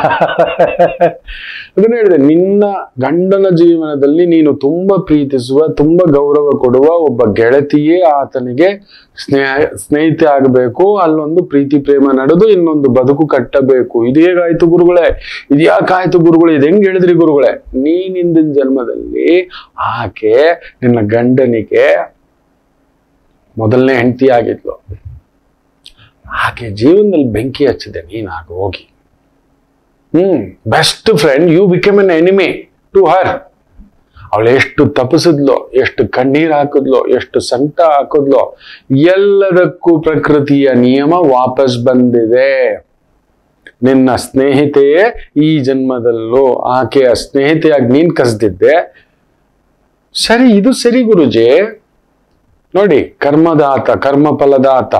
ಅದನ್ನ ಹೇಳಿದೆ ನಿನ್ನ ಗಂಡನ ಜೀವನದಲ್ಲಿ ನೀನು ತುಂಬಾ ಪ್ರೀತಿಸುವ ತುಂಬಾ ಗೌರವ ಕೊಡುವ ಒಬ್ಬ ಗೆಳತಿಯೇ ಆತನಿಗೆ ಸ್ನೇಹ ಸ್ನೇಹಿತೆ ಆಗಬೇಕು ಅಲ್ಲೊಂದು ಪ್ರೀತಿ ಪ್ರೇಮ ನಡೆದು ಇನ್ನೊಂದು ಬದುಕು ಕಟ್ಟಬೇಕು ಇದು ಹೇಗಾಯ್ತು ಗುರುಗಳೇ ಇದು ಯಾಕಾಯ್ತು ಗುರುಗಳೇ ಇದು ಹೆಂಗ್ ಹೇಳಿದ್ರಿ ಗುರುಗಳೇ ನೀನ್ ಹಿಂದಿನ ಜನ್ಮದಲ್ಲಿ ಆಕೆ ನಿನ್ನ ಗಂಡನಿಗೆ ಮೊದಲನೇ ಹೆಂಡತಿ ಆಗಿದ್ಲು ಆಕೆ ಜೀವನದಲ್ಲಿ ಬೆಂಕಿ ಹಚ್ಚಿದೆ ನೀನಾಗ ಹೋಗಿ hmm best friend you become an enemy to her ಅವಳು ಎಷ್ಟು ತಪಸಿದ್ಲೋ ಎಷ್ಟು ಕಣ್ಣೀರ್ ಹಾಕಿದ್ಲೋ ಎಷ್ಟು ಸಂಕಟ ಹಾಕಿದ್ಲೋ ಎಲ್ಲದಕ್ಕೂ ಪ್ರಕೃತಿಯ ನಿಯಮ ವಾಪಸ್ ಬಂದಿದೆ ನಿನ್ನ ಸ್ನೇಹಿತೆಯೇ ಈ ಜನ್ಮದಲ್ಲೂ ಆಕೆಯ ಸ್ನೇಹಿತೆಯಾಗಿ ನೀನ್ ಕಸ್ದಿದ್ದೆ ಸರಿ ಇದು ಸರಿ ಗುರುಜಿ ನೋಡಿ ಕರ್ಮದಾತ ಕರ್ಮ ಫಲದಾತ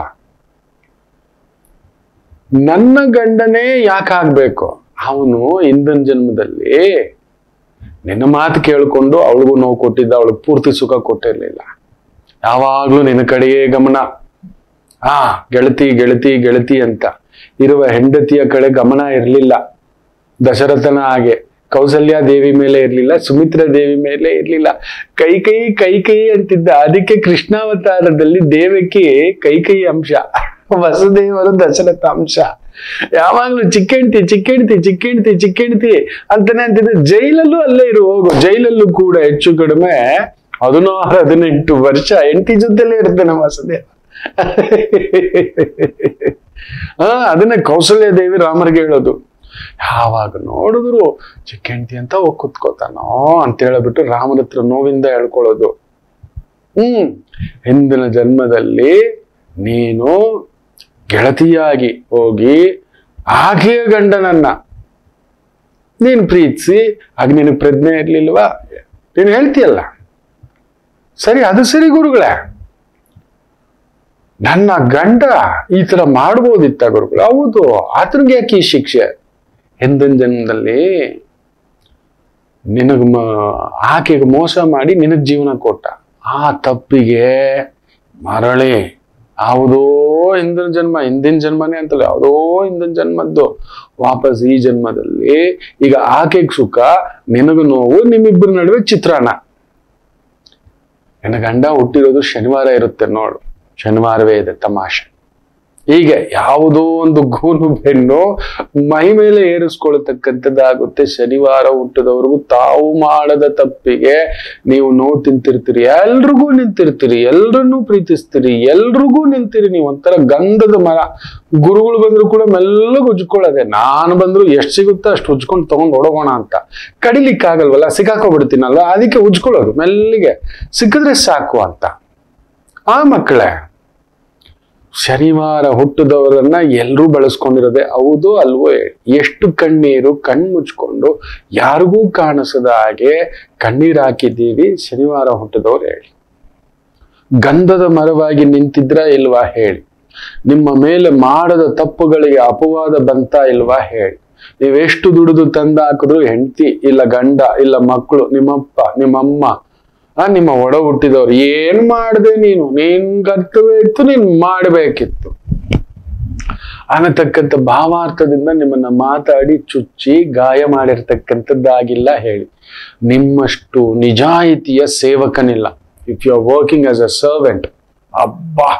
ನನ್ನ ಗಂಡನೇ ಯಾಕೆ ಆಗ್ಬೇಕು ಅವನು ಹಿಂದಿನ ಜನ್ಮದಲ್ಲಿ ನಿನ್ನ ಮಾತು ಕೇಳಿಕೊಂಡು ಅವಳಿಗೂ ನೋವು ಕೊಟ್ಟಿದ್ದ ಅವಳಿಗೆ ಪೂರ್ತಿ ಸುಖ ಕೊಟ್ಟಿರ್ಲಿಲ್ಲ ಯಾವಾಗ್ಲೂ ನಿನ್ನ ಕಡೆಯೇ ಗಮನ ಆ ಗೆಳತಿ ಗೆಳತಿ ಗೆಳತಿ ಅಂತ ಇರುವ ಹೆಂಡತಿಯ ಕಡೆ ಗಮನ ಇರಲಿಲ್ಲ ದಶರಥನ ಹಾಗೆ ಕೌಸಲ್ಯ ದೇವಿ ಮೇಲೆ ಇರ್ಲಿಲ್ಲ ಸುಮಿತ್ರ ದೇವಿ ಮೇಲೆ ಇರ್ಲಿಲ್ಲ ಕೈ ಕೈ ಕೈ ಕೈ ಅಂತಿದ್ದ ಅದಕ್ಕೆ ಕೃಷ್ಣಾವತಾರದಲ್ಲಿ ದೇವಕ್ಕೆ ಕೈ ಕೈ ಅಂಶ ವಸುದೇವರು ದಶರಥ ಅಂಶ ಯಾವಾಗ್ಲೂ ಚಿಕ್ಕಣ್ತಿ ಚಿಕ್ಕಣ್ತಿ ಚಿಕ್ಕಣ್ತಿ ಚಿಕ್ಕಣ್ತಿ ಅಂತಾನೆ ಅಂತಿದ್ದ ಜೈಲಲ್ಲೂ ಅಲ್ಲೇ ಇರು ಹೋಗು ಜೈಲಲ್ಲೂ ಕೂಡ ಹೆಚ್ಚು ಕಡಿಮೆ ಹದಿನಾರು ಹದಿನೆಂಟು ವರ್ಷ ಹೆಂಡತಿ ಜೊತೆಲೇ ಇರ್ತಾನೆ ವಾಸುದೇವ ಹಾ ಅದನ್ನೇ ಕೌಸಲ್ಯ ದೇವಿ ರಾಮರಿಗೆ ಹೇಳೋದು ಯಾವಾಗ ನೋಡಿದ್ರು ಚಿಕ್ಕ ಹೆಂಡತಿ ಅಂತ ಹೋಗಿ ಕುತ್ಕೋತಾನೋ ಅಂತ ಹೇಳ್ಬಿಟ್ಟು ರಾಮನ ಹತ್ರ ನೋವಿಂದ ಹೇಳ್ಕೊಳ್ಳೋದು ಹ್ಮ್ ಹಿಂದಿನ ಜನ್ಮದಲ್ಲಿ ನೀನು ಗೆಳತಿಯಾಗಿ ಹೋಗಿ ಆಕೆಯ ಗಂಡನನ್ನ ನೀನ್ ಪ್ರೀತಿಸಿ ಆಗ ನಿನಗೆ ಪ್ರಜ್ಞೆ ಇರ್ಲಿಲ್ವಾ ನೀನು ಹೇಳ್ತೀಯಲ್ಲ ಸರಿ ಅದು ಸರಿ ಗುರುಗಳೇ ನನ್ನ ಗಂಡ ಈ ತರ ಮಾಡ್ಬೋದಿತ್ತ ಗುರುಗಳು ಹೌದು ಆತನಿಗೆ ಯಾಕೆ ಈ ಶಿಕ್ಷೆ ಹಿಂದಿನ ಜನ್ಮದಲ್ಲಿ ನಿನಗ ಆಕೆಗೆ ಮೋಸ ಮಾಡಿ ನಿನಗ್ ಜೀವನ ಕೊಟ್ಟ ಆ ತಪ್ಪಿಗೆ ಮರಳಿ ಯಾವುದೋ ಹಿಂದಿನ ಜನ್ಮ ಹಿಂದಿನ ಜನ್ಮನೇ ಅಂತಲ್ಲ ಯಾವುದೋ ಹಿಂದಿನ ಜನ್ಮದ್ದು ವಾಪಸ್ ಈ ಜನ್ಮದಲ್ಲಿ ಈಗ ಆಕೆಗೆ ಸುಖ ನಿನಗ ನೋವು ನಿಮ್ಮಿಬ್ಬರ ನಡುವೆ ಚಿತ್ರಾನ್ನ ನನ್ನ ಗಂಡ ಹುಟ್ಟಿರೋದು ಶನಿವಾರ ಇರುತ್ತೆ ನೋಡು ಶನಿವಾರವೇ ಇದೆ ತಮಾಷೆ ಹೀಗೆ ಯಾವುದೋ ಒಂದು ಗೂನು ಬೆನ್ನು ಮೈ ಮೇಲೆ ಏರಿಸ್ಕೊಳ್ತಕ್ಕಂಥದ್ದಾಗುತ್ತೆ ಶನಿವಾರ ಹುಟ್ಟಿದವ್ರಿಗೂ ತಾವು ಮಾಡದ ತಪ್ಪಿಗೆ ನೀವು ನೋವು ತಿಂತಿರ್ತೀರಿ ಎಲ್ರಿಗೂ ನಿಂತಿರ್ತೀರಿ ಎಲ್ರನ್ನೂ ಪ್ರೀತಿಸ್ತೀರಿ ಎಲ್ರಿಗೂ ನಿಂತಿರಿ ನೀವು ಒಂಥರ ಗಂಧದ ಮರ ಗುರುಗಳು ಬಂದ್ರು ಕೂಡ ಮೆಲ್ಲಗೆ ಉಜ್ಕೊಳ್ಳೋದೆ ನಾನು ಬಂದ್ರು ಎಷ್ಟು ಸಿಗುತ್ತೋ ಅಷ್ಟು ಉಜ್ಕೊಂಡು ತಗೊಂಡು ಹೊಡಗೋಣ ಅಂತ ಕಡಿಲಿಕ್ಕಾಗಲ್ವಲ್ಲ ಸಿಕ್ಕಾಕೊಬಿಡ್ತೀನಲ್ವ ಅದಕ್ಕೆ ಉಜ್ಕೊಳ್ಳೋದು ಮೆಲ್ಲಿಗೆ ಸಿಕ್ಕಿದ್ರೆ ಸಾಕು ಅಂತ ಆ ಮಕ್ಕಳೇ ಶನಿವಾರ ಹುಟ್ಟಿದವರನ್ನ ಎಲ್ಲರೂ ಬಳಸ್ಕೊಂಡಿರೋದೆ ಹೌದು ಅಲ್ವೋ ಹೇಳಿ. ಎಷ್ಟು ಕಣ್ಣೀರು ಕಣ್ಣು ಮುಚ್ಕೊಂಡು ಯಾರಿಗೂ ಕಾಣಿಸದ ಹಾಗೆ ಕಣ್ಣೀರು ಹಾಕಿದ್ದೀವಿ ಶನಿವಾರ ಹುಟ್ಟಿದವ್ರು ಹೇಳಿ ಗಂಧದ ಮರವಾಗಿ ನಿಂತಿದ್ರ ಇಲ್ವಾ ಹೇಳಿ ನಿಮ್ಮ ಮೇಲೆ ಮಾಡದ ತಪ್ಪುಗಳಿಗೆ ಅಪವಾದ ಬಂತ ಇಲ್ವಾ ಹೇಳಿ ನೀವೆಷ್ಟು ದುಡಿದು ತಂದು ಹಾಕಿದ್ರು ಹೆಂಡತಿ ಇಲ್ಲ ಗಂಡ ಇಲ್ಲ ಮಕ್ಕಳು ನಿಮ್ಮಪ್ಪ ನಿಮ್ಮಮ್ಮ ಆ ನಿಮ್ಮ ಒಡ ಹುಟ್ಟಿದವ್ರು ಏನ್ ಮಾಡ್ದೆ ನೀನು ನೀನ್ ಕರ್ತವ್ಯ ಇತ್ತು ನೀನ್ ಮಾಡ್ಬೇಕಿತ್ತು ಅನ್ನತಕ್ಕಂಥ ಭಾವಾರ್ಥದಿಂದ ನಿಮ್ಮನ್ನ ಮಾತಾಡಿ ಚುಚ್ಚಿ ಗಾಯ ಮಾಡಿರ್ತಕ್ಕಂಥದ್ದಾಗಿಲ್ಲ ಹೇಳಿ ನಿಮ್ಮಷ್ಟು ನಿಜಾಯಿತಿಯ ಸೇವಕನಿಲ್ಲ if you are working as a servant ಅಬ್ಬಾ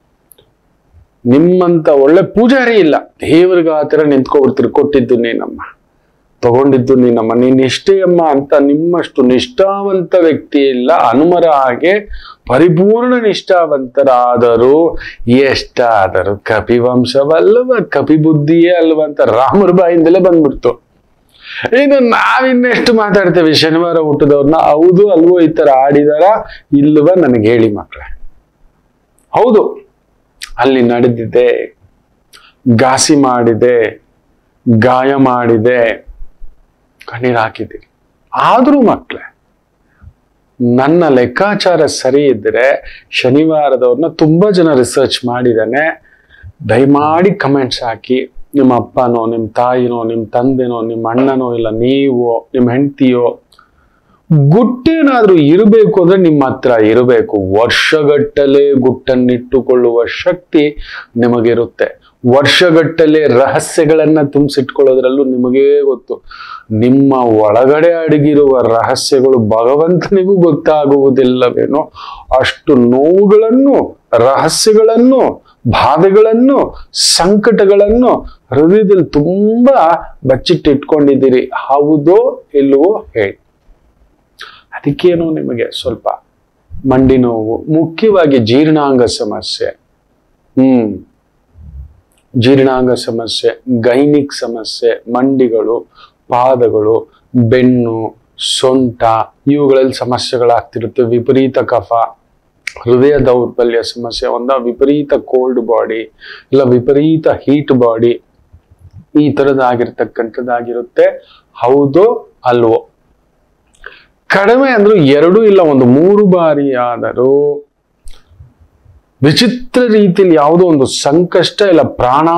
ನಿಮ್ಮಂತ ಒಳ್ಳೆ ಪೂಜಾರಿ ಇಲ್ಲ ದೇವರಿಗೆ ಆ ಥರ ನಿಂತ್ಕೊಬಿಡ್ತೀರಿ ಕೊಟ್ಟಿದ್ದು ನೀನಮ್ಮ ತಗೊಂಡಿದ್ದು ನೀನಮ್ಮ ನೀನ್ ಇಷ್ಟೇ ಅಮ್ಮ ಅಂತ ನಿಮ್ಮಷ್ಟು ನಿಷ್ಠಾವಂತ ವ್ಯಕ್ತಿ ಇಲ್ಲ ಹನುಮರ ಹಾಗೆ ಪರಿಪೂರ್ಣ ನಿಷ್ಠಾವಂತರಾದರೂ ಎಷ್ಟಾದರೂ ಕಪಿವಂಶವಲ್ಲವ ಕಪಿ ಬುದ್ಧಿಯೇ ಅಲ್ವ ಅಂತ ರಾಮರ ಬಾಯಿಂದಲೇ ಬಂದ್ಬಿಡ್ತು ಇನ್ನು ನಾವಿನ್ನೆಷ್ಟು ಮಾತಾಡ್ತೇವೆ ಶನಿವಾರ ಹುಟ್ಟಿದವ್ರನ್ನ ಹೌದು ಅಲ್ವೋ ಈ ತರ ಆಡಿದಾರ ಇಲ್ವ ನನಗೆ ಹೇಳಿ ಮಕ್ಕಳೇ ಹೌದು ಅಲ್ಲಿ ನಡೆದಿದೆ ಘಾಸಿ ಮಾಡಿದೆ ಗಾಯ ಮಾಡಿದೆ ಕಣ್ಣೀರು ಹಾಕಿದ್ದೀರಿ ಆದ್ರೂ ಮಕ್ಕಳೇ ನನ್ನ ಲೆಕ್ಕಾಚಾರ ಸರಿ ಇದ್ರೆ ಶನಿವಾರದವ್ರನ್ನ ತುಂಬಾ ಜನ ರಿಸರ್ಚ್ ಮಾಡಿದಾನೆ ದಯಮಾಡಿ ಕಮೆಂಟ್ಸ್ ಹಾಕಿ ನಿಮ್ಮ ಅಪ್ಪನೋ ನಿಮ್ಮ ತಾಯಿನೋ ನಿಮ್ಮ ತಂದೆನೋ ನಿಮ್ಮ ಅಣ್ಣನೋ ಇಲ್ಲ ನೀವು ನಿಮ್ಮ ಹೆಂಡತಿಯೋ ಗುಟ್ಟೇನಾದ್ರೂ ಇರಬೇಕು ಅಂದ್ರೆ ನಿಮ್ಮ ಹತ್ರ ಇರಬೇಕು ವರ್ಷಗಟ್ಟಲೆ ಗುಟ್ಟನ್ನಿಟ್ಟುಕೊಳ್ಳುವ ಶಕ್ತಿ ನಿಮಗಿರುತ್ತೆ ವರ್ಷಗಟ್ಟಲೆ ರಹಸ್ಯಗಳನ್ನ ತುಂಬಿಸಿಟ್ಕೊಳ್ಳೋದ್ರಲ್ಲೂ ನಿಮಗೇ ಗೊತ್ತು ನಿಮ್ಮ ಒಳಗಡೆ ಅಡಗಿರುವ ರಹಸ್ಯಗಳು ಭಗವಂತನಿಗೂ ಗೊತ್ತಾಗುವುದಿಲ್ಲವೇನೋ ಅಷ್ಟು ನೋವುಗಳನ್ನು ರಹಸ್ಯಗಳನ್ನು ಬಾಧೆಗಳನ್ನು ಸಂಕಟಗಳನ್ನು ಹೃದಯದಲ್ಲಿ ತುಂಬಾ ಬಚ್ಚಿಟ್ಟಿಟ್ಕೊಂಡಿದ್ದೀರಿ ಹೌದೋ ಇಲ್ವೋ ಹೇಳಿ ಅದಕ್ಕೇನೋ ನಿಮಗೆ ಸ್ವಲ್ಪ ಮಂಡಿ ನೋವು ಮುಖ್ಯವಾಗಿ ಜೀರ್ಣಾಂಗ ಸಮಸ್ಯೆ ಹ್ಮ್ ಜೀರ್ಣಾಂಗ ಸಮಸ್ಯೆ ಗೈನಿಕ್ ಸಮಸ್ಯೆ ಮಂಡಿಗಳು ಪಾದಗಳು ಬೆನ್ನು ಸೊಂಟ ಇವುಗಳಲ್ಲಿ ಸಮಸ್ಯೆಗಳಾಗ್ತಿರುತ್ತೆ ವಿಪರೀತ ಕಫ ಹೃದಯ ದೌರ್ಬಲ್ಯ ಸಮಸ್ಯೆ ಒಂದ ವಿಪರೀತ ಕೋಲ್ಡ್ ಬಾಡಿ ಇಲ್ಲ ವಿಪರೀತ ಹೀಟ್ ಬಾಡಿ ಈ ತರದಾಗಿರ್ತಕ್ಕಂಥದ್ದಾಗಿರುತ್ತೆ ಹೌದೋ ಅಲ್ವೋ ಕಡಿಮೆ ಅಂದ್ರೂ ಎರಡು ಇಲ್ಲ ಒಂದು ಮೂರು ಬಾರಿ ಆದರೂ ವಿಚಿತ್ರ ರೀತಿಯಲ್ಲಿ ಯಾವುದೋ ಒಂದು ಸಂಕಷ್ಟ ಇಲ್ಲ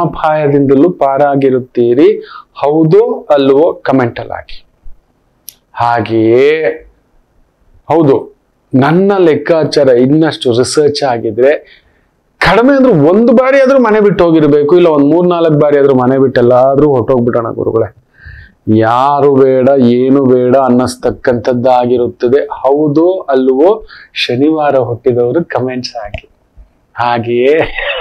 ಪ್ರಾಣಾಪಾಯದಿಂದಲೂ ಪಾರಾಗಿರುತ್ತೀರಿ ಹೌದೋ ಅಲ್ವೋ ಕಮೆಂಟ್ ಅಲ್ಲಿ ಹಾಕಿ ಹಾಗೆಯೇ ಹೌದು ನನ್ನ ಲೆಕ್ಕಾಚಾರ ಇನ್ನಷ್ಟು ರಿಸರ್ಚ್ ಆಗಿದ್ರೆ ಕಡಿಮೆ ಅಂದ್ರೆ ಒಂದು ಬಾರಿ ಆದ್ರೂ ಮನೆ ಬಿಟ್ಟು ಹೋಗಿರ್ಬೇಕು ಇಲ್ಲ ಒಂದ್ ಮೂರ್ ನಾಲ್ಕು ಬಾರಿ ಆದ್ರೂ ಮನೆ ಬಿಟ್ಟು ಎಲ್ಲಾದ್ರೂ ಹೊಟ್ಟೋಗ್ಬಿಟ್ಟಣ ಗುರುಗಳೇ ಯಾರು ಬೇಡ ಏನು ಬೇಡ ಅನ್ನಿಸ್ತಕ್ಕಂಥದ್ದಾಗಿರುತ್ತದೆ ಹೌದು ಅಲ್ವೋ ಶನಿವಾರ ಹುಟ್ಟಿದವರು ಕಮೆಂಟ್ಸ್ ಹಾಕಿ ಹಾಗೆಯೇ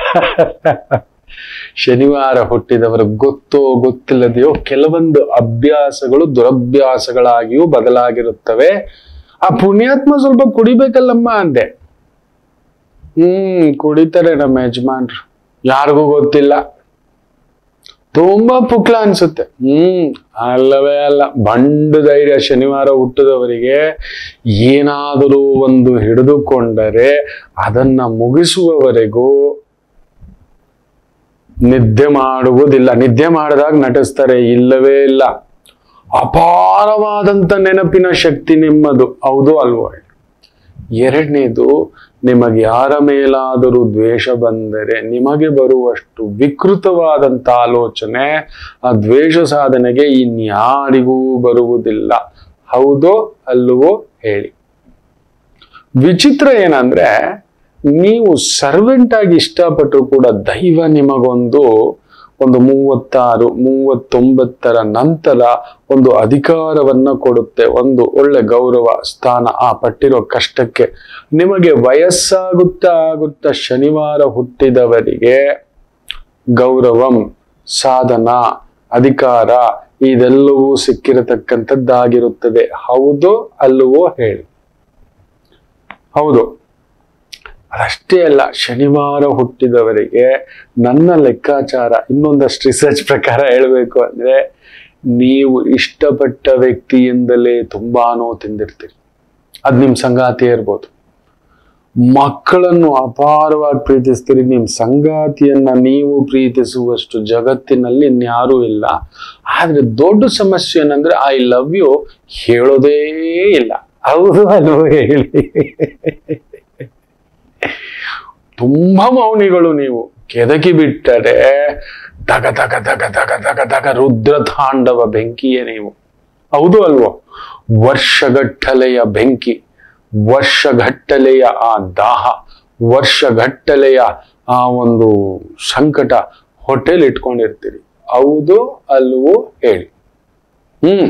ಶನಿವಾರ ಹುಟ್ಟಿದವರು ಗೊತ್ತೋ ಗೊತ್ತಿಲ್ಲದೆಯೋ ಕೆಲವೊಂದು ಅಭ್ಯಾಸಗಳು ದುರಭ್ಯಾಸಗಳಾಗಿಯೂ ಬದಲಾಗಿರುತ್ತವೆ ಆ ಪುಣ್ಯಾತ್ಮ ಸ್ವಲ್ಪ ಕುಡಿಬೇಕಲ್ಲಮ್ಮ ಅಂದೆ ಹ್ಮ್ ಕುಡಿತಾರೆ ನಮ್ಮ ಯಜಮಾನ್ರು ಯಾರಿಗೂ ಗೊತ್ತಿಲ್ಲ ತುಂಬಾ ಪುಕ್ಲ ಅನ್ಸುತ್ತೆ ಹ್ಮ್ ಅಲ್ಲವೇ ಅಲ್ಲ ಬಂಡು ಧೈರ್ಯ ಶನಿವಾರ ಹುಟ್ಟಿದವರಿಗೆ ಏನಾದರೂ ಒಂದು ಹಿಡಿದುಕೊಂಡರೆ ಅದನ್ನ ಮುಗಿಸುವವರೆಗೂ ನಿದ್ದೆ ಮಾಡುವುದಿಲ್ಲ ನಿದ್ದೆ ಮಾಡಿದಾಗ ನಟಿಸ್ತಾರೆ ಇಲ್ಲವೇ ಇಲ್ಲ ಅಪಾರವಾದಂತ ನೆನಪಿನ ಶಕ್ತಿ ನಿಮ್ಮದು ಹೌದು ಅಲ್ವೋ ಎರಡನೇದು ನಿಮಗೆ ಯಾರ ಮೇಲಾದರೂ ದ್ವೇಷ ಬಂದರೆ ನಿಮಗೆ ಬರುವಷ್ಟು ವಿಕೃತವಾದಂತ ಆಲೋಚನೆ ಆ ದ್ವೇಷ ಸಾಧನೆಗೆ ಇನ್ಯಾರಿಗೂ ಬರುವುದಿಲ್ಲ ಹೌದೋ ಅಲ್ಲವೋ ಹೇಳಿ ವಿಚಿತ್ರ ಏನಂದ್ರೆ ನೀವು ಸರ್ವೆಂಟ್ ಆಗಿ ಇಷ್ಟಪಟ್ಟರು ಕೂಡ ದೈವ ನಿಮಗೊಂದು ಒಂದು ಮೂವತ್ತಾರು ಮೂವತ್ತೊಂಬತ್ತರ ನಂತರ ಒಂದು ಅಧಿಕಾರವನ್ನ ಕೊಡುತ್ತೆ ಒಂದು ಒಳ್ಳೆ ಗೌರವ ಸ್ಥಾನ ಆ ಪಟ್ಟಿರೋ ಕಷ್ಟಕ್ಕೆ ನಿಮಗೆ ವಯಸ್ಸಾಗುತ್ತಾ ಆಗುತ್ತಾ ಶನಿವಾರ ಹುಟ್ಟಿದವರಿಗೆ ಗೌರವಂ ಸಾಧನ ಅಧಿಕಾರ ಇದೆಲ್ಲವೂ ಸಿಕ್ಕಿರತಕ್ಕಂಥದ್ದಾಗಿರುತ್ತದೆ ಹೌದು ಅಲ್ಲವೋ ಹೇಳಿ ಹೌದು ಅದಷ್ಟೇ ಅಲ್ಲ ಶನಿವಾರ ಹುಟ್ಟಿದವರಿಗೆ ನನ್ನ ಲೆಕ್ಕಾಚಾರ ಇನ್ನೊಂದಷ್ಟು ರಿಸರ್ಚ್ ಪ್ರಕಾರ ಹೇಳಬೇಕು ಅಂದ್ರೆ ನೀವು ಇಷ್ಟಪಟ್ಟ ವ್ಯಕ್ತಿಯಿಂದಲೇ ತುಂಬಾ ನೋವು ತಿಂದಿರ್ತೀರಿ ಅದ್ ನಿಮ್ ಸಂಗಾತಿ ಇರ್ಬೋದು ಮಕ್ಕಳನ್ನು ಅಪಾರವಾಗಿ ಪ್ರೀತಿಸ್ತೀರಿ ನಿಮ್ ಸಂಗಾತಿಯನ್ನ ನೀವು ಪ್ರೀತಿಸುವಷ್ಟು ಜಗತ್ತಿನಲ್ಲಿ ಇನ್ಯಾರೂ ಇಲ್ಲ ಆದ್ರೆ ದೊಡ್ಡ ಸಮಸ್ಯೆ ಏನಂದ್ರೆ ಐ ಲವ್ ಯು ಹೇಳೋದೇ ಇಲ್ಲ ಹೌದು ಅಲ್ವೋ ಹೇಳಿ ತುಂಬಾ ಮೌನಿಗಳು ನೀವು ಕೆದಕಿ ಬಿಟ್ಟರೆ ದಗ ದಗ ದಗ ದಗ ದಗ ದಗ ರುದ್ರ ತಾಂಡವ ಬೆಂಕಿಯೇ ನೀವು ಹೌದು ಅಲ್ವೋ ವರ್ಷಗಟ್ಟಲೆಯ ಬೆಂಕಿ ವರ್ಷಗಟ್ಟಲೆಯ ಆ ದಾಹ ವರ್ಷಗಟ್ಟಲೆಯ ಆ ಒಂದು ಸಂಕಟ ಹೊಟ್ಟೆಲ್ ಇಟ್ಕೊಂಡಿರ್ತೀರಿ ಹೌದು ಅಲ್ವೋ ಹೇಳಿ ಹ್ಮ್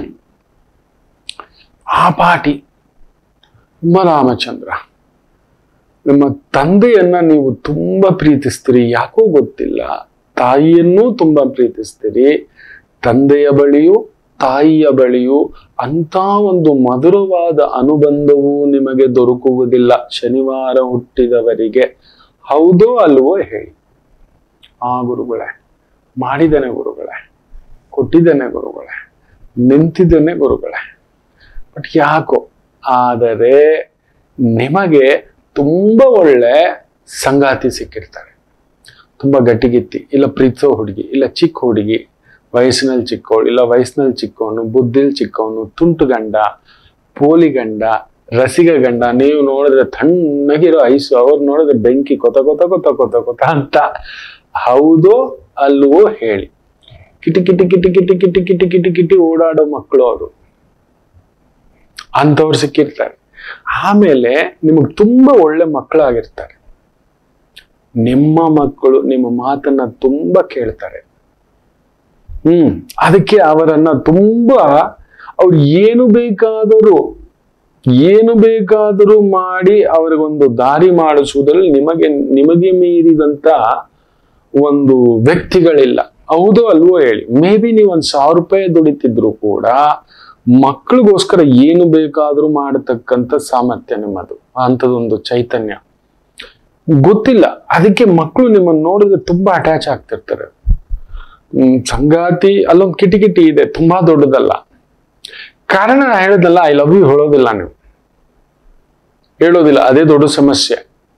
ಆ ಪಾಟಿ ರಾಮಚಂದ್ರ ನಿಮ್ಮ ತಂದೆಯನ್ನ ನೀವು ತುಂಬಾ ಪ್ರೀತಿಸ್ತೀರಿ ಯಾಕೋ ಗೊತ್ತಿಲ್ಲ ತಾಯಿಯನ್ನೂ ತುಂಬಾ ಪ್ರೀತಿಸ್ತೀರಿ ತಂದೆಯ ಬಳಿಯೂ ತಾಯಿಯ ಬಳಿಯೂ ಅಂತ ಒಂದು ಮಧುರವಾದ ಅನುಬಂಧವೂ ನಿಮಗೆ ದೊರಕುವುದಿಲ್ಲ ಶನಿವಾರ ಹುಟ್ಟಿದವರಿಗೆ ಹೌದೋ ಅಲ್ವೋ ಹೇಳಿ ಆ ಗುರುಗಳೇ ಮಾಡಿದ್ದೇನೆ ಗುರುಗಳೇ ಕೊಟ್ಟಿದ್ದೇನೆ ಗುರುಗಳೇ ನಿಂತಿದ್ದೇನೆ ಗುರುಗಳೇ ಬಟ್ ಯಾಕೋ ಆದರೆ ನಿಮಗೆ ತುಂಬಾ ಒಳ್ಳೆ ಸಂಗಾತಿ ಸಿಕ್ಕಿರ್ತಾರೆ ತುಂಬಾ ಗಟ್ಟಿಗಿತ್ತಿ ಇಲ್ಲ ಪ್ರೀತಿಸೋ ಹುಡುಗಿ ಇಲ್ಲ ಚಿಕ್ಕ ಹುಡುಗಿ ವಯಸ್ಸಿನಲ್ಲಿ ಚಿಕ್ಕವಳು ಇಲ್ಲ ವಯಸ್ಸಿನಲ್ಲಿ ಚಿಕ್ಕವನು ಬುದ್ಧಿಲ್ ಚಿಕ್ಕವನು ತುಂಟು ಗಂಡ ಪೋಲಿ ಗಂಡ ರಸಿಗ ಗಂಡ ನೀವು ನೋಡಿದ್ರೆ ತಣ್ಣಗಿರೋ ಐಸು ಅವ್ರು ನೋಡಿದ್ರೆ ಬೆಂಕಿ ಕೊತ ಕೊತ ಕೊತ ಕೊತ ಕೊತ ಅಂತ ಹೌದೋ ಅಲ್ವೋ ಹೇಳಿ ಕಿಟಿ ಕಿಟಿ ಕಿಟಿ ಕಿಟಿ ಕಿಟಿ ಕಿಟಿ ಕಿಟಿ ಕಿಟಿ ಓಡಾಡೋ ಮಕ್ಕಳು ಅವರು ಅಂಥವ್ರು ಸಿಕ್ಕಿರ್ತಾರೆ ಆಮೇಲೆ ನಿಮಗೆ ತುಂಬಾ ಒಳ್ಳೆ ಮಕ್ಕಳಾಗಿರ್ತಾರೆ ನಿಮ್ಮ ಮಕ್ಕಳು ನಿಮ್ಮ ಮಾತನ್ನ ತುಂಬಾ ಕೇಳ್ತಾರೆ ಹ್ಮ್ ಅದಕ್ಕೆ ಅವರನ್ನ ತುಂಬಾ ಅವ್ರು ಏನು ಬೇಕಾದರೂ ಏನು ಬೇಕಾದರೂ ಮಾಡಿ ಅವರಿಗೊಂದು ದಾರಿ ಮಾಡಿಸುವುದರಲ್ಲಿ ನಿಮಗೆ ನಿಮಗೆ ಮೀರಿದಂತ ಒಂದು ವ್ಯಕ್ತಿಗಳಿಲ್ಲ ಹೌದು ಅಲ್ವೋ ಹೇಳಿ ಮೇ ಬಿ ನೀವು ಒಂದ್ ಸಾವಿರ ರೂಪಾಯಿ ದುಡಿತಿದ್ರು ಕೂಡ ಮಕ್ಕಳಿಗೋಸ್ಕರ ಏನು ಬೇಕಾದ್ರೂ ಮಾಡತಕ್ಕಂಥ ಸಾಮರ್ಥ್ಯ ನಿಮ್ಮದು ಅಂಥದ್ದೊಂದು ಚೈತನ್ಯ ಗೊತ್ತಿಲ್ಲ ಅದಕ್ಕೆ ಮಕ್ಕಳು ನಿಮ್ಮನ್ನು ನೋಡಿದ್ರೆ ತುಂಬಾ ಅಟ್ಯಾಚ್ ಆಗ್ತಿರ್ತಾರೆ ಹ್ಮ್, ಸಂಗಾತಿ ಅಲ್ಲೊಂದು ಕಿಟಿಕಿಟಿ ಇದೆ ತುಂಬಾ ದೊಡ್ಡದಲ್ಲ ಕಾರಣ ನಾ ಹೇಳೋದಲ್ಲ ಐ ಲವ್ ಯು ಹೇಳೋದಿಲ್ಲ ನೀವು ಹೇಳೋದಿಲ್ಲ ಅದೇ ದೊಡ್ಡ ಸಮಸ್ಯೆ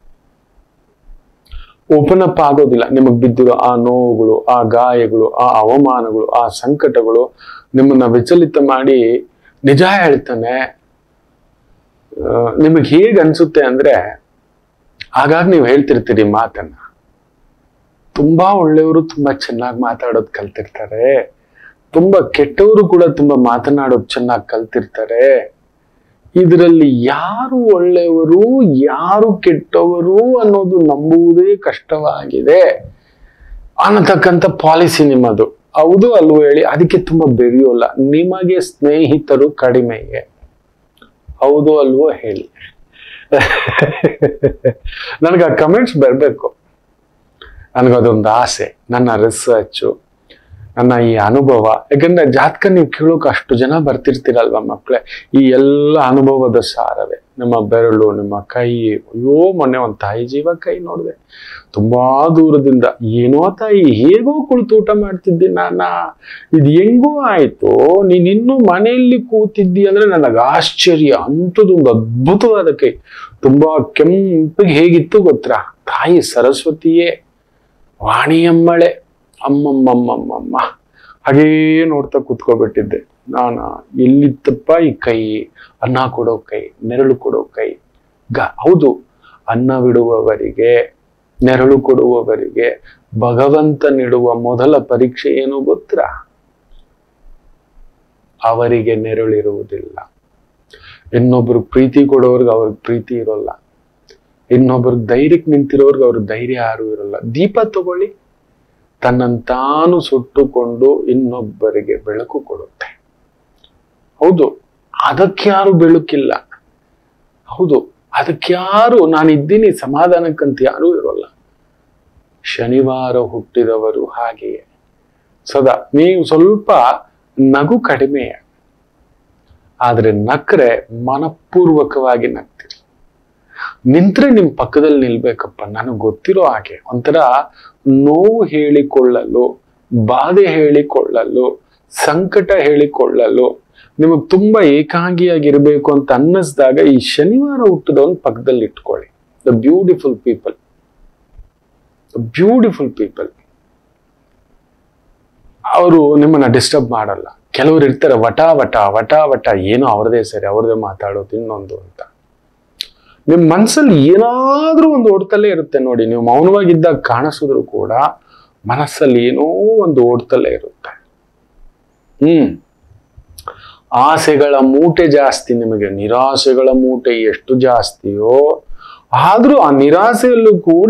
ಓಪನ್ ಅಪ್ ಆಗೋದಿಲ್ಲ ನಿಮಗೆ ಬಿದ್ದಿರೋ ಆ ನೋವುಗಳು ಆ ಗಾಯಗಳು ಆ ಅವಮಾನಗಳು ಆ ಸಂಕಟಗಳು ನಿಮ್ಮನ್ನ ವಿಚಲಿತ ಮಾಡಿ ನಿಜ ಹೇಳ್ತಾನೆ ನಿಮಗೆ ಹೇಗೆ ಅನ್ಸುತ್ತೆ ಅಂದ್ರೆ ಆಗಾಗ ನೀವು ಹೇಳ್ತಿರ್ತೀರಿ ಮಾತನ್ನ ತುಂಬಾ ಒಳ್ಳೆಯವರು ತುಂಬಾ ಚೆನ್ನಾಗಿ ಮಾತಾಡೋದು ಕಲ್ತಿರ್ತಾರೆ ತುಂಬಾ ಕೆಟ್ಟವರು ಕೂಡ ತುಂಬಾ ಮಾತನಾಡೋದು ಚೆನ್ನಾಗಿ ಕಲ್ತಿರ್ತಾರೆ ಇದರಲ್ಲಿ ಯಾರು ಒಳ್ಳೆಯವರು ಯಾರು ಕೆಟ್ಟವರು ಅನ್ನೋದು ನಂಬುವುದೇ ಕಷ್ಟವಾಗಿದೆ ಅನ್ನತಕ್ಕಂಥ ಪಾಲಿಸಿ ನಿಮ್ಮದು ಹೌದು ಅಲ್ವೋ ಹೇಳಿ ಅದಕ್ಕೆ ತುಂಬಾ ಬೆರೆಯೋಲ್ಲ ನಿಮಗೆ ಸ್ನೇಹಿತರು ಕಡಿಮೆಯೇ ಹೌದು ಅಲ್ವೋ ಹೇಳಿ ನನಗೆ ಆ ಕಮೆಂಟ್ಸ್ ಬರಬೇಕು ನನಗದೊಂದು ಆಸೆ ನನ್ನ ರಿಸರ್ಚು ನನ್ನ ಈ ಅನುಭವ ಯಾಕಂದ್ರೆ ಜಾತಕ ನೀವು ಕೇಳೋಕೆ ಅಷ್ಟು ಜನ ಬರ್ತಿರ್ತೀರಲ್ವ ಮಕ್ಕಳೇ ಈ ಎಲ್ಲ ಅನುಭವದ ಸಾರವೇ ನಿಮ್ಮ ಬೆರಳು ನಿಮ್ಮ ಕೈ ಅಯ್ಯೋ ಮೊನ್ನೆ ಒಂದು ತಾಯಿ ಜೀವ ಕೈ ನೋಡಿದೆ ತುಂಬಾ ದೂರದಿಂದ ಏನೋ ತಾಯಿ ಹೇಗೋ ಕುಳಿತು ಊಟ ಮಾಡ್ತಿದ್ದಿ ನಾನ ಇದು ಹೆಂಗೋ ಆಯ್ತು ನೀನ್ ಇನ್ನೂ ಮನೆಯಲ್ಲಿ ಕೂತಿದ್ದಿ ಅಂದ್ರೆ ನನಗೆ ಆಶ್ಚರ್ಯ ಅಂಥದ್ದೊಂದು ಅದ್ಭುತವಾದ ಕೈ ತುಂಬಾ ಕೆಂಪಿಗೆ ಹೇಗಿತ್ತು ಗೊತ್ತಾ ತಾಯಿ ಸರಸ್ವತಿಯೇ ವಾಣಿಯಮ್ಮಳೆ ಅಮ್ಮಮ್ಮಮ್ಮಮ್ಮಮ್ಮ ಹಾಗೇ ನೋಡ್ತಾ ಕೂತ್ಕೊಬಿಟ್ಟಿದ್ದೆ ನಾನು ಎಲ್ಲಿತ್ತಪ್ಪ ಈ ಕೈ ಅನ್ನ ಕೊಡೋ ಕೈ ನೆರಳು ಕೊಡೋ ಕೈ ಗ ಹೌದು ಅನ್ನವಿಡುವವರಿಗೆ ನೆರಳು ಕೊಡುವವರಿಗೆ ಭಗವಂತ ನೀಡುವ ಮೊದಲ ಪರೀಕ್ಷೆ ಏನು ಗೊತ್ತಾ ಅವರಿಗೆ ನೆರಳಿರುವುದಿಲ್ಲ ಇನ್ನೊಬ್ರು ಪ್ರೀತಿ ಕೊಡೋರ್ಗೆ ಅವ್ರಿಗೆ ಪ್ರೀತಿ ಇರೋಲ್ಲ ಇನ್ನೊಬ್ರಿಗೆ ಧೈರ್ಯಕ್ಕೆ ನಿಂತಿರೋರ್ಗೆ ಅವ್ರ ಧೈರ್ಯ ಯಾರು ಇರೋಲ್ಲ ದೀಪ ತಗೊಳ್ಳಿ ತನ್ನಂತಾನು ಸುಟ್ಟುಕೊಂಡು ಇನ್ನೊಬ್ಬರಿಗೆ ಬೆಳಕು ಕೊಡುತ್ತೆ ಹೌದು ಅದಕ್ಯಾರು ಬೆಳಕಿಲ್ಲ ಹೌದು ಅದಕ್ಯಾರು ನಾನು ಇದ್ದೀನಿ ಸಮಾಧಾನಕ್ಕಂತ ಯಾರೂ ಇರೋಲ್ಲ ಶನಿವಾರ ಹುಟ್ಟಿದವರು ಹಾಗೆಯೇ ಸದಾ ನೀವು ಸ್ವಲ್ಪ ನಗು ಕಡಿಮೆ ಆದ್ರೆ ನಕ್ರೆ ಮನಪೂರ್ವಕವಾಗಿ ನಗ್ತೀರಿ ನಿಂತ್ರೆ ನಿಮ್ ಪಕ್ಕದಲ್ಲಿ ನಿಲ್ಬೇಕಪ್ಪ ನನಗೆ ಗೊತ್ತಿರೋ ಹಾಗೆ ಒಂಥರ ನೋವು ಹೇಳಿಕೊಳ್ಳಲು ಬಾಧೆ ಹೇಳಿಕೊಳ್ಳಲು ಸಂಕಟ ಹೇಳಿಕೊಳ್ಳಲು ನಿಮಗ್ ತುಂಬಾ ಏಕಾಂಗಿಯಾಗಿರ್ಬೇಕು ಅಂತ ಅನ್ನಿಸ್ದಾಗ ಈ ಶನಿವಾರ ಹುಟ್ಟದವನ್ ಪಕ್ಕದಲ್ಲಿ ಇಟ್ಕೊಳ್ಳಿ the beautiful people beautiful people ಅವರು ನಿಮ್ಮನ್ನ ಡಿಸ್ಟರ್ಬ್ ಮಾಡಲ್ಲ ಕೆಲವರು ಇರ್ತಾರೆ ವಟ ವಟ ವಟ ವಟ ಏನೋ ಅವ್ರದೇ ಸರಿ ಅವ್ರದೇ ಮಾತಾಡೋದು ಇನ್ನೊಂದು ಅಂತ ನಿಮ್ ಮನ್ಸಲ್ಲಿ ಏನಾದ್ರೂ ಒಂದು ಓಡ್ತಲೇ ಇರುತ್ತೆ ನೋಡಿ ನೀವು ಮೌನವಾಗಿದ್ದಾಗ ಕಾಣಿಸಿದ್ರು ಕೂಡ ಮನಸ್ಸಲ್ಲಿ ಏನೋ ಒಂದು ಓಡ್ತಲೇ ಇರುತ್ತೆ ಹ್ಮ್ ಆಸೆಗಳ ಮೂಟೆ ಜಾಸ್ತಿ ನಿಮಗೆ ನಿರಾಸೆಗಳ ಮೂಟೆ ಎಷ್ಟು ಜಾಸ್ತಿಯೋ ಆದ್ರೂ ಆ ನಿರಾಸೆಯಲ್ಲೂ ಕೂಡ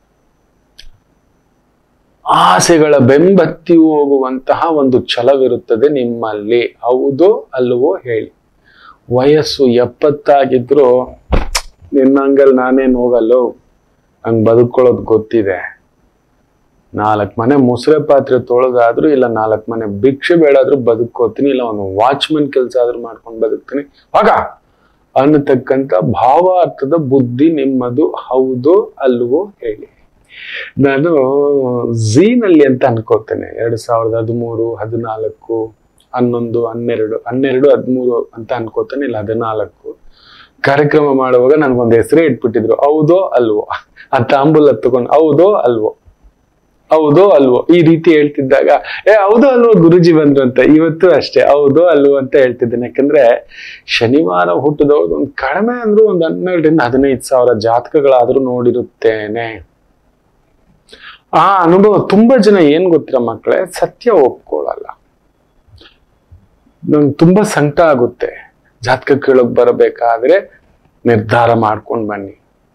ಆಸೆಗಳ ಬೆಂಬತ್ತಿ ಹೋಗುವಂತಹ ಒಂದು ಛಲವಿರುತ್ತದೆ ನಿಮ್ಮಲ್ಲಿ ಹೌದೋ ಅಲ್ವೋ ಹೇಳಿ ವಯಸ್ಸು ಎಪ್ಪತ್ತಾಗಿದ್ರು ನಿನ್ನಂಗಲ್ ನಾನೇನು ಹೋಗಲ್ಲೋ ನಂಗೆ ಬದುಕೊಳ್ಳೋದು ಗೊತ್ತಿದೆ ನಾಲ್ಕು ಮನೆ ಮುಸ್ರೆ ಪಾತ್ರೆ ತೊಳೆದಾದ್ರೂ ಇಲ್ಲ ನಾಲ್ಕು ಮನೆ ಭಿಕ್ಷೆ ಬೇಡಾದ್ರೂ ಬದುಕೋತೀನಿ ಇಲ್ಲ ಒಂದು ವಾಚ್ಮನ್ ಕೆಲಸ ಆದ್ರೂ ಮಾಡ್ಕೊಂಡು ಬದುಕ್ತೀನಿ ಆಗ ಅನ್ನತಕ್ಕಂಥ ಭಾವಾರ್ಥದ ಬುದ್ಧಿ ನಿಮ್ಮದು ಹೌದೋ ಅಲ್ವೋ ಹೇಳಿ ನಾನು ಝೀನಲ್ಲಿ ಅಂತ ಅನ್ಕೋತೇನೆ ಎರಡ್ ಸಾವಿರದ ಹದಿಮೂರು ಹದಿನಾಲ್ಕು ಹನ್ನೊಂದು ಹನ್ನೆರಡು ಹನ್ನೆರಡು ಹದಿಮೂರು ಅಂತ ಅನ್ಕೋತೇನೆ ಇಲ್ಲ ಹದಿನಾಲ್ಕು ಕಾರ್ಯಕ್ರಮ ಮಾಡುವಾಗ ನನ್ಗೊಂದು ಹೆಸರೇ ಇಟ್ಬಿಟ್ಟಿದ್ರು ಹೌದೋ ಅಲ್ವೋ ಆ ತಾಂಬೂಲ ತಗೊಂಡು ಹೌದೋ ಅಲ್ವೋ ಹೌದೋ ಅಲ್ವೋ ಈ ರೀತಿ ಹೇಳ್ತಿದ್ದಾಗ ಏ ಹೌದೋ ಅಲ್ವೋ ಗುರುಜಿ ಬಂದ್ರು ಅಂತ ಇವತ್ತು ಅಷ್ಟೇ ಹೌದೋ ಅಲ್ವೋ ಅಂತ ಹೇಳ್ತಿದ್ದೇನೆ ಯಾಕಂದ್ರೆ ಶನಿವಾರ ಹುಟ್ಟದವ್ರು ಒಂದು ಕಡಿಮೆ ಅಂದ್ರೂ ಒಂದು ಹನ್ನೆರಡರಿಂದ ಹದಿನೈದು ಸಾವಿರ ಜಾತಕಗಳಾದ್ರೂ ನೋಡಿರುತ್ತೇನೆ ಆ ಅನುಭವ ತುಂಬಾ ಜನ ಏನ್ ಗೊತ್ತಿರ ಮಕ್ಕಳೇ ಸತ್ಯ ಒಪ್ಕೊಳ್ಳಲ್ಲ ನಂಗೆ ತುಂಬಾ ಸಂಕಟ ಆಗುತ್ತೆ ಜಾತಕ ಕೇಳಕ್ ಬರಬೇಕಾದ್ರೆ ನಿರ್ಧಾರ ಮಾಡ್ಕೊಂಡ್ ಬನ್ನಿ